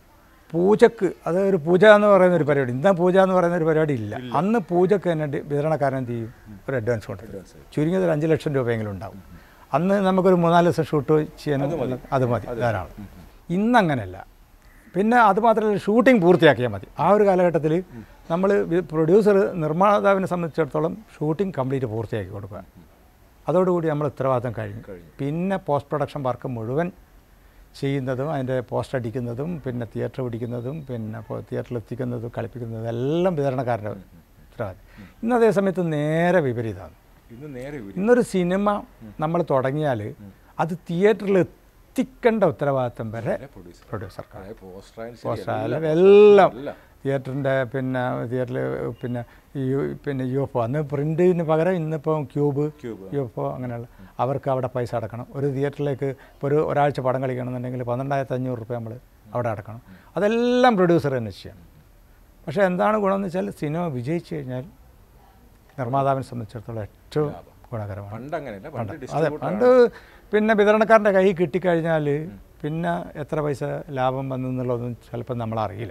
പൂജക്ക് അത് ഒരു പൂജ എന്ന് പറയുന്ന ഒരു പരിപാടി ഇന്നാ പൂജ എന്ന് പറയുന്ന ഒരു പരിപാടി ഇല്ല അന്ന് പൂജക്ക് തന്നെ ഡി- വിതരണക്കാരൻ എന്ത് ചെയ്യും ഒരു അഡ്വാൻസ് കൊടുക്കും ചുരുങ്ങിയത് ഒരു അഞ്ച് ലക്ഷം രൂപയെങ്കിലും ഉണ്ടാവും അന്ന് നമുക്കൊരു മൂന്നാല് ദിവസം ഷൂട്ട് ചെയ്യാൻ അത് മതി ധാരാളം ഇന്നങ്ങനെയല്ല പിന്നെ അത് മാത്രമല്ല ഷൂട്ടിംഗ് പൂർത്തിയാക്കിയാൽ മതി ആ ഒരു കാലഘട്ടത്തിൽ നമ്മൾ പ്രൊഡ്യൂസർ നിർമ്മാതാവിനെ സംബന്ധിച്ചിടത്തോളം ഷൂട്ടിംഗ് കംപ്ലീറ്റ് പൂർത്തിയാക്കി കൊടുക്കുക അതോടുകൂടി നമ്മൾ ഉത്തരവാദിത്തം കഴിഞ്ഞു പിന്നെ പോസ്റ്റ് പ്രൊഡക്ഷൻ വർക്ക് മുഴുവൻ ചെയ്യുന്നതും അതിൻ്റെ പോസ്റ്റ് അടിക്കുന്നതും പിന്നെ തിയേറ്റർ പിടിക്കുന്നതും പിന്നെ തിയേറ്ററിൽ എത്തിക്കുന്നതും കളിപ്പിക്കുന്നതും എല്ലാം വിതരണക്കാരുടെ ഉത്തരവാദിത്തം ഇന്ന് അതേ സമയത്ത് നേരെ വിപരീതമാണ് ഇന്ന് നേരെ വിപരീതം. ഇന്നൊരു സിനിമ നമ്മൾ തുടങ്ങിയാൽ അത് തിയേറ്ററിൽ എത്തിക്കേണ്ട ഉത്തരവാദിത്തം വരെ producer. പ്രൊഡ്യൂസർക്കാണ് അതായത് poster ആയാലും ശരി, പോസ്റ്റർ എല്ലാം ആയാലും എല്ലാം എല്ലാം. തിയേറ്ററിൻ്റെ പിന്നെ തിയേറ്ററിൽ പിന്നെ യു പിന്നെ യു എഫ് ഒ അന്ന് പ്രിൻറ്റിന് പകരം ഇന്നിപ്പം cube Cube. U F O അങ്ങനെയുള്ള അവർക്ക് അവിടെ പൈസ അടക്കണം ഒരു തിയേറ്ററിലേക്ക് ഇപ്പോൾ ഒരു ഒരാഴ്ച പടം കളിക്കണമെന്നുണ്ടെങ്കിൽ പന്ത്രണ്ടായിരത്തി അഞ്ഞൂറ് റുപ്യ നമ്മൾ അവിടെ അടക്കണം അതെല്ലാം പ്രൊഡ്യൂസർ തന്നെ ചെയ്യണം പക്ഷേ എന്താണ് ഗുണമെന്ന് വെച്ചാൽ സിനിമ വിജയിച്ചു കഴിഞ്ഞാൽ നിർമ്മാതാവിനെ സംബന്ധിച്ചിടത്തോളം ഏറ്റവും ഗുണകരമാണ് പണ്ട് അങ്ങനെയല്ല പണ്ട് അതെ distributor പണ്ട് പിന്നെ വിതരണക്കാരൻ്റെ കൈ കിട്ടിക്കഴിഞ്ഞാൽ പിന്നെ എത്ര പൈസ ലാഭം വന്നു എന്നുള്ളതൊന്നും ചിലപ്പോൾ നമ്മളറിയില്ല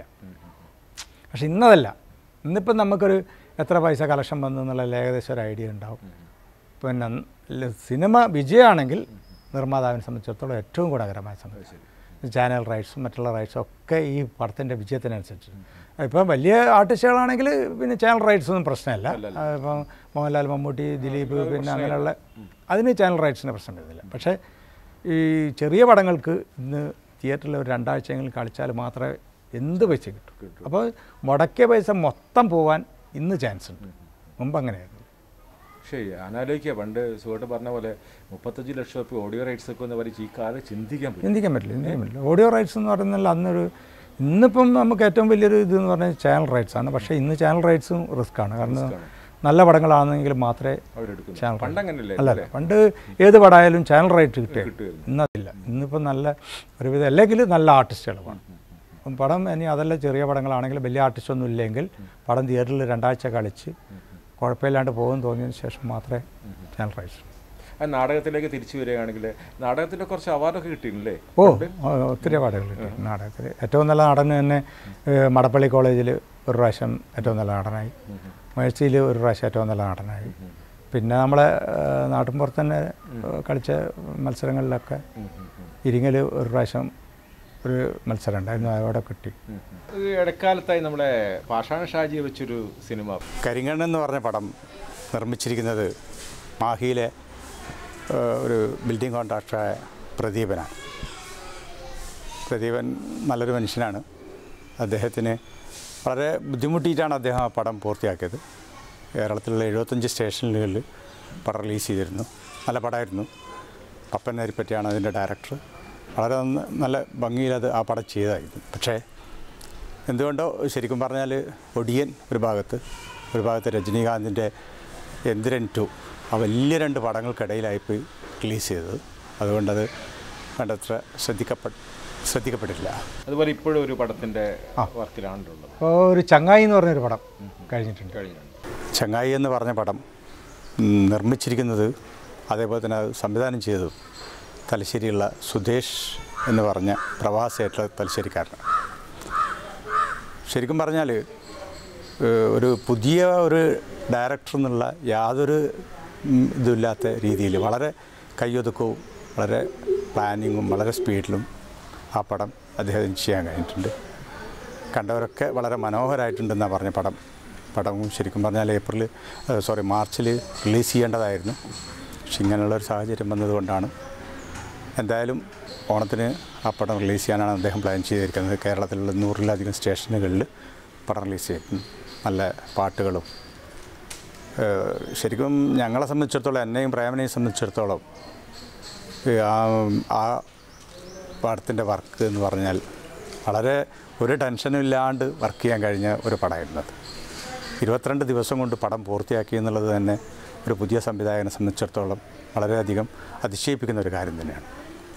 പക്ഷെ ഇന്നതല്ല ഇന്നിപ്പം നമുക്കൊരു എത്ര പൈസ കളക്ഷൻ വന്നു എന്നുള്ള ഏകദേശം ഒരു ഐഡിയ ഉണ്ടാവും പിന്നെ ല- സിനിമ വിജയമാണെങ്കിൽ നിർമ്മാതാവിനെ സംബന്ധിച്ചിടത്തോളം ഏറ്റവും ഗുണകരമായ സംഭവം ചാനൽ റൈറ്റ്സും മറ്റുള്ള റൈറ്റ്സും ഒക്കെ ഈ പടത്തിൻ്റെ വിജയത്തിനനുസരിച്ച് ഇപ്പം വലിയ ആർട്ടിസ്റ്റുകളാണെങ്കിൽ പിന്നെ ചാനൽ റൈറ്റ്സ് ഒന്നും പ്രശ്നമല്ല ആ, ഇപ്പം മോഹൻലാൽ മമ്മൂട്ടി ദിലീപ് പിന്നെ അങ്ങനെയുള്ള അതിന് ചാനൽ റൈറ്റ്സിന് പ്രശ്നം വരുന്നില്ല പക്ഷേ ഈ ചെറിയ പടങ്ങൾക്ക് ഇന്ന് തിയേറ്ററിൽ ഒരു രണ്ടാഴ്ചയെങ്കിലും കളിച്ചാൽ മാത്രമേ എന്ത് പൈസ കിട്ടൂ അപ്പോൾ മുടക്കിയ പൈസ മൊത്തം പോകാൻ ഇന്ന് ചാൻസ് ഉണ്ട് മുമ്പ് അങ്ങനെയായിരുന്നു പക്ഷേ അനാലോചിക്കുക പണ്ട് സുഹൃത്ത് പറഞ്ഞ പോലെ മുപ്പത്തഞ്ച് ലക്ഷം റുപ്യ ഓഡിയോ റൈറ്റ്സ് ഒക്കെ ഒന്ന് വലിച്ച് ഈ കാലം ചിന്തിക്കാൻ പറ്റും ചിന്തിക്കാൻ പറ്റില്ല ചിന്തിക്കാൻ പറ്റില്ല ഓഡിയോ റൈറ്റ്സ് എന്ന് പറയുന്നത് അന്നൊരു ഇന്നിപ്പം നമുക്ക് ഏറ്റവും വലിയൊരു ഇത് എന്ന് പറഞ്ഞാൽ ചാനൽ റൈറ്റ്സ് ആണ് പക്ഷേ ഇന്ന് ചാനൽ റൈറ്റ്സും റിസ്ക് ആണ് കാരണം നല്ല പടങ്ങളാണെങ്കിൽ മാത്രമേ അവരെടുക്കുന്നത് ചാനൽ പണ്ട് അങ്ങനെയല്ലേ അല്ല അല്ല പണ്ട് ഏത് പടമായാലും ചാനൽ റൈറ്റ് കിട്ടിയ കിട്ടുമായിരുന്നു. ഇന്നതില്ല ഇന്നിപ്പം നല്ല ഒരുവിധം അല്ലെങ്കിൽ നല്ല ആർട്ടിസ്റ്റുകൾ വേണം അപ്പം പടം ഇനി അതല്ല ചെറിയ പടങ്ങളാണെങ്കിൽ വലിയ ആർട്ടിസ്റ്റ് ഒന്നും ഇല്ലെങ്കിൽ പടം തിയേറ്ററിൽ രണ്ടാഴ്ച കളിച്ച് കുഴപ്പമില്ലാണ്ട് പോകും തോന്നിയതിന് ശേഷം മാത്രമേ ചാനൽ റൈറ്റ്സ് ആ നാടകത്തിലേക്ക് തിരിച്ചു വരികയാണെങ്കിൽ നാടകത്തിൻ്റെ കുറച്ച് അവാർഡൊക്കെ കിട്ടിയില്ലേ ഓ ഓ, ഒത്തിരി അവാർഡുകൾ കിട്ടി നാടകത്തിൽ ഏറ്റവും നല്ല നടന് തന്നെ ഏഹ്, മടപ്പള്ളി കോളേജിൽ ഒരു പ്രാവശ്യം ഏറ്റവും നല്ല നടനായി മേഴ്സിയിൽ ഒരു പ്രാവശ്യം ഏറ്റവും നല്ല നടനായി പിന്നെ നമ്മളെ ഏഹ്, നാട്ടിൻപുറത്ത് തന്നെ ഏഹ്, കളിച്ച മത്സരങ്ങളിലൊക്കെ ഇരിങ്ങൽ ഒരു പ്രാവശ്യം ഒരു മത്സരം ഉണ്ടായിരുന്നു അവിടെ കിട്ടി ഈ ഇടക്കാലത്തായി നമ്മളെ പാഷാണ ഷാജി വെച്ചൊരു സിനിമ കരിങ്കണ്ണ് എന്ന് പറഞ്ഞ പടം നിർമ്മിച്ചിരിക്കുന്നത് മാഹിയിലെ ഏഹ്, ഒരു ബിൽഡിംഗ് കോൺട്രാക്ടറായ പ്രദീപനാണ് പ്രദീപൻ നല്ലൊരു മനുഷ്യനാണ് അദ്ദേഹത്തിന് വളരെ ബുദ്ധിമുട്ടിയിട്ടാണ് അദ്ദേഹം ആ പടം പൂർത്തിയാക്കിയത് കേരളത്തിലുള്ള എഴുപത്തഞ്ച് സ്റ്റേഷനുകളിൽ പടം റിലീസ് ചെയ്തിരുന്നു നല്ല പടമായിരുന്നു പപ്പൻ നരിപ്പറ്റിയാണ് അതിൻ്റെ ഡയറക്ടർ വളരെ നന്ന- നല്ല ഭംഗിയിൽ അത് ആ പടം ചെയ്തായിരുന്നു പക്ഷേ എന്തുകൊണ്ടോ ശരിക്കും പറഞ്ഞാൽ ഒടിയൻ ഒരു ഭാഗത്ത് ഒരു ഭാഗത്ത് രജനീകാന്തിൻ്റെ എന്തിരൻ ടു ആ വലിയ രണ്ട് പടങ്ങൾക്കിടയിലായിപ്പോയി റിലീസ് ചെയ്തത് അതുകൊണ്ടത് വേണ്ടത്ര ശ്രദ്ധിക്കപ്പെ ശ്രദ്ധിക്കപ്പെട്ടില്ല അതുപോലെ ഇപ്പോഴും ഒരു പടത്തിൻ്റെ വർക്കിലാണുള്ളത് അപ്പോൾ ഒരു ചങ്ങായി എന്ന് പറഞ്ഞൊരു പടം കഴിഞ്ഞിട്ടുണ്ട് കഴിഞ്ഞു ചങ്ങായി എന്ന് പറഞ്ഞ പടം ഉം, നിർമ്മിച്ചിരിക്കുന്നത് അതേപോലെ തന്നെ അത് സംവിധാനം ചെയ്തു തലശ്ശേരിയുള്ള സുധേഷ് എന്ന് പറഞ്ഞ പ്രവാസിയായിട്ടുള്ള തലശ്ശേരിക്കാരനാണ് ശരിക്കും പറഞ്ഞാൽ ഏഹ്, ഒരു പുതിയ ഒരു ഡയറക്ടർ എന്നുള്ള യാതൊരു ഉം, ഇതുമില്ലാത്ത രീതിയിൽ വളരെ കയ്യൊതുക്കവും വളരെ പ്ലാനിങ്ങും വളരെ സ്പീഡിലും ആ പടം അദ്ദേഹത്തിന് ചെയ്യാൻ കഴിഞ്ഞിട്ടുണ്ട് കണ്ടവരൊക്കെ വളരെ മനോഹരമായിട്ടുണ്ടെന്നാണ് പറഞ്ഞ പടം പടവും ശരിക്കും പറഞ്ഞാൽ ഏപ്രിൽ സോറി മാർച്ചിൽ റിലീസ് ചെയ്യേണ്ടതായിരുന്നു പക്ഷെ ഇങ്ങനെയുള്ളൊരു സാഹചര്യം വന്നതുകൊണ്ടാണ് എന്തായാലും ഓണത്തിന് ആ പടം റിലീസ് ചെയ്യാനാണ് അദ്ദേഹം പ്ലാൻ ചെയ്തിരിക്കുന്നത് കേരളത്തിലുള്ള നൂറിലധികം സ്റ്റേഷനുകളിൽ പടം റിലീസ് ചെയ്യും നല്ല പാട്ടുകളും ഏഹ് ശരിക്കും ഞങ്ങളെ സംബന്ധിച്ചിടത്തോളം എന്നെയും പ്രേമനെയും സംബന്ധിച്ചിടത്തോളം ഈ ആ ആ പടത്തിൻ്റെ വർക്ക് എന്ന് പറഞ്ഞാൽ വളരെ ഒരു ടെൻഷനും ഇല്ലാണ്ട് വർക്ക് ചെയ്യാൻ കഴിഞ്ഞ ഒരു പടമായിരുന്നു അത് ഇരുപത്തിരണ്ട് ദിവസം കൊണ്ട് പടം പൂർത്തിയാക്കി എന്നുള്ളത് തന്നെ ഒരു പുതിയ സംവിധായകനെ സംബന്ധിച്ചിടത്തോളം വളരെയധികം അതിശയിപ്പിക്കുന്ന ഒരു കാര്യം തന്നെയാണ്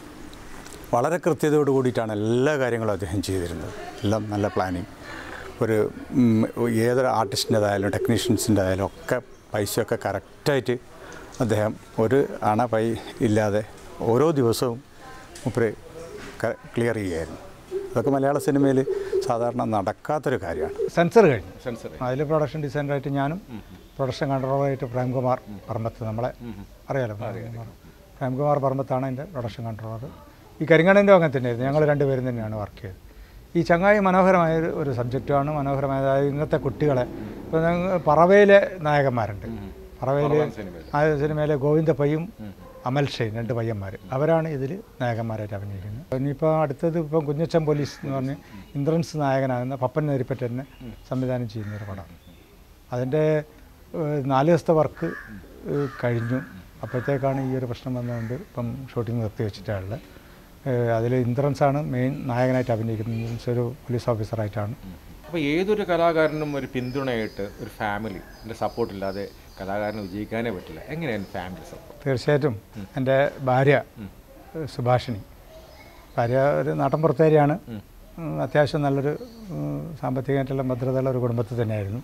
വളരെ കൃത്യതയോട് കൂടിയിട്ടാണ് എല്ലാ കാര്യങ്ങളും അദ്ദേഹം ചെയ്തിരുന്നത് എല്ലാം നല്ല പ്ലാനിങ് ഒരു ഉം, ഏതൊരു ആർട്ടിസ്റ്റിൻ്റെതായാലും ടെക്നീഷ്യൻസിൻ്റെതായാലും ഒക്കെ പൈസയൊക്കെ കറക്റ്റായിട്ട് അദ്ദേഹം ഒരു അണ പൈ ഇല്ലാതെ ഓരോ ദിവസവും മുപ്പര് ക്ലിയർ ചെയ്യുകയായിരുന്നു അതൊക്കെ മലയാള സിനിമയിൽ സാധാരണ നടക്കാത്തൊരു കാര്യമാണ് സെൻസർ കഴിഞ്ഞു സെൻസർ അതിൽ പ്രൊഡക്ഷൻ ഡിസൈനറായിട്ട് ഞാനും പ്രൊഡക്ഷൻ കൺട്രോളറായിട്ട് പ്രേംകുമാർ പറമ്പത്ത് നമ്മളെ അറിയാലോ പ്രേംകുമാർ പ്രേംകുമാർ പറമ്പത്താണ് അതിൻ്റെ പ്രൊഡക്ഷൻ കൺട്രോളർ ഈ കരിങ്ങാടിൻ്റെ അങ്ങനെ തന്നെയായിരുന്നു ഞങ്ങൾ രണ്ടുപേരും തന്നെയാണ് വർക്ക് ചെയ്തത് ഈ ചങ്ങായി മനോഹരമായ ഒരു- ഒരു സബ്ജക്റ്റാണ് മനോഹരമായ അതായത് ഇന്നത്തെ കുട്ടികളെ ഇപ്പോൾ ഞങ്ങൾ പറവയിലെ നായകന്മാരുണ്ട് പറവയിൽ ആ സിനിമയിലെ ഗോവിന്ദ പയ്യും അമൽ ഷെയ്ൻ രണ്ട് പയ്യന്മാർ അവരാണ് ഇതിൽ നായകന്മാരായിട്ട് അഭിനയിക്കുന്നത് ഇനിയിപ്പോൾ അടുത്തത് ഇപ്പം കുഞ്ഞച്ചൻ പോലീസ് എന്ന് പറഞ്ഞ് ഇന്ദ്രൻസ് നായകനാകുന്ന പപ്പൻ നേരിപ്പറ്റ് തന്നെ സംവിധാനം ചെയ്യുന്ന ഒരു പടമാണ് അതിൻ്റെ ഏഹ്, നാല് ദിവസത്തെ വർക്ക് ഏഹ്, കഴിഞ്ഞു അപ്പോഴത്തേക്കാണ് ഈ ഒരു പ്രശ്നം വന്നതുകൊണ്ട് ഇപ്പം ഷൂട്ടിംഗ് നിർത്തി വെച്ചിട്ടുള്ളത് അതിൽ ഇന്ദ്രൻസാണ് മെയിൻ നായകനായിട്ട് അഭിനയിക്കുന്നത് ഇന്ദ്രൻസ് ഒരു പോലീസ് ഓഫീസറായിട്ടാണ് അപ്പോൾ ഏതൊരു കലാകാരനും ഒരു പിന്തുണയായിട്ട് ഒരു ഫാമിലി എൻ്റെ സപ്പോർട്ട് ഇല്ലാതെ കലാകാരന് വിജയിക്കാനേ പറ്റില്ല എങ്ങനെയാണ് ഫാമിലി സപ്പോർട്ട് തീർച്ചയായിട്ടും എൻ്റെ ഭാര്യ ഏഹ്, സുഭാഷിണി ഭാര്യ ഒരു നാട്ടൻ പുറത്തേരിയാണ് ഉം, അത്യാവശ്യം നല്ലൊരു ഉം, സാമ്പത്തികമായിട്ടുള്ള ഭദ്രതയുള്ള ഒരു കുടുംബത്തിൽ തന്നെയായിരുന്നു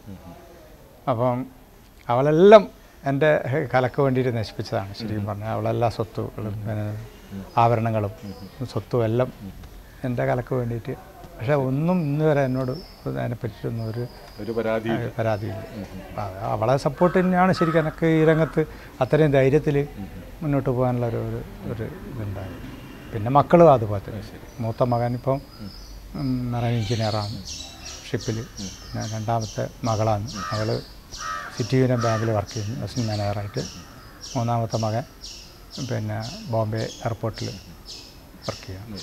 അപ്പം അവളെല്ലാം എൻ്റെ കലക്ക് വേണ്ടിയിട്ട് നശിപ്പിച്ചതാണ് ശരിക്കും പറഞ്ഞാൽ അവളെല്ലാ സ്വത്തുകളും പിന്നെ ആഭരണങ്ങളും സ്വത്തും എല്ലാം എൻ്റെ കലക്ക് വേണ്ടിയിട്ട് പക്ഷേ ഒന്നും ഇന്ന് വരെ എന്നോട് അതിനെപ്പറ്റിയിട്ടൊന്നും ഒരു ഒരു പരാതി പരാതിയില്ല അപ്പം അത് അവളെ സപ്പോർട്ട് തന്നെയാണ് ശരിക്കും എനിക്ക് ഈ രംഗത്ത് അത്രയും ധൈര്യത്തിൽ മുന്നോട്ട് പോകാനുള്ള ഒരു ഒരു ഒരു ഇതുണ്ടായത് പിന്നെ മക്കളും അതുപോലെ തന്നെ മൂത്ത മകൻ ഇപ്പം മെറൈൻ എഞ്ചിനീയറാണ് ഷിപ്പിൽ പിന്നെ രണ്ടാമത്തെ മകളാണ് മകൾ സിറ്റി യൂണിയൻ ബാങ്കിൽ വർക്ക് ചെയ്യുന്നു അസിസ്റ്റന്റ് മാനേജറായിട്ട് മൂന്നാമത്തെ മകൻ പിന്നെ ബോംബെ എയർപോർട്ടിൽ വർക്ക് ചെയ്യാം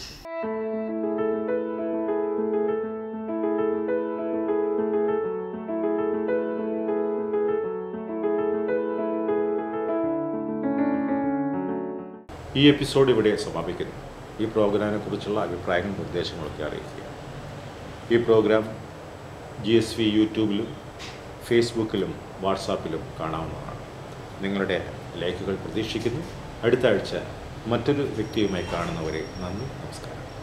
ഈ എപ്പിസോഡ് ഇവിടെ സമാപിക്കുന്നു ഈ പ്രോഗ്രാമിനെ കുറിച്ചുള്ള അഭിപ്രായങ്ങളും നിർദ്ദേശങ്ങളൊക്കെ അറിയിക്കുക ഈ പ്രോഗ്രാം ജി എസ് വി യൂട്യൂബിലും ഫേസ്ബുക്കിലും വാട്സാപ്പിലും കാണാവുന്നതാണ് നിങ്ങളുടെ ലൈക്കുകൾ പ്രതീക്ഷിക്കുന്നു അടുത്ത ആഴ്ച മറ്റൊരു വ്യക്തിയുമായി കാണുന്നവരെ നന്ദി നമസ്കാരം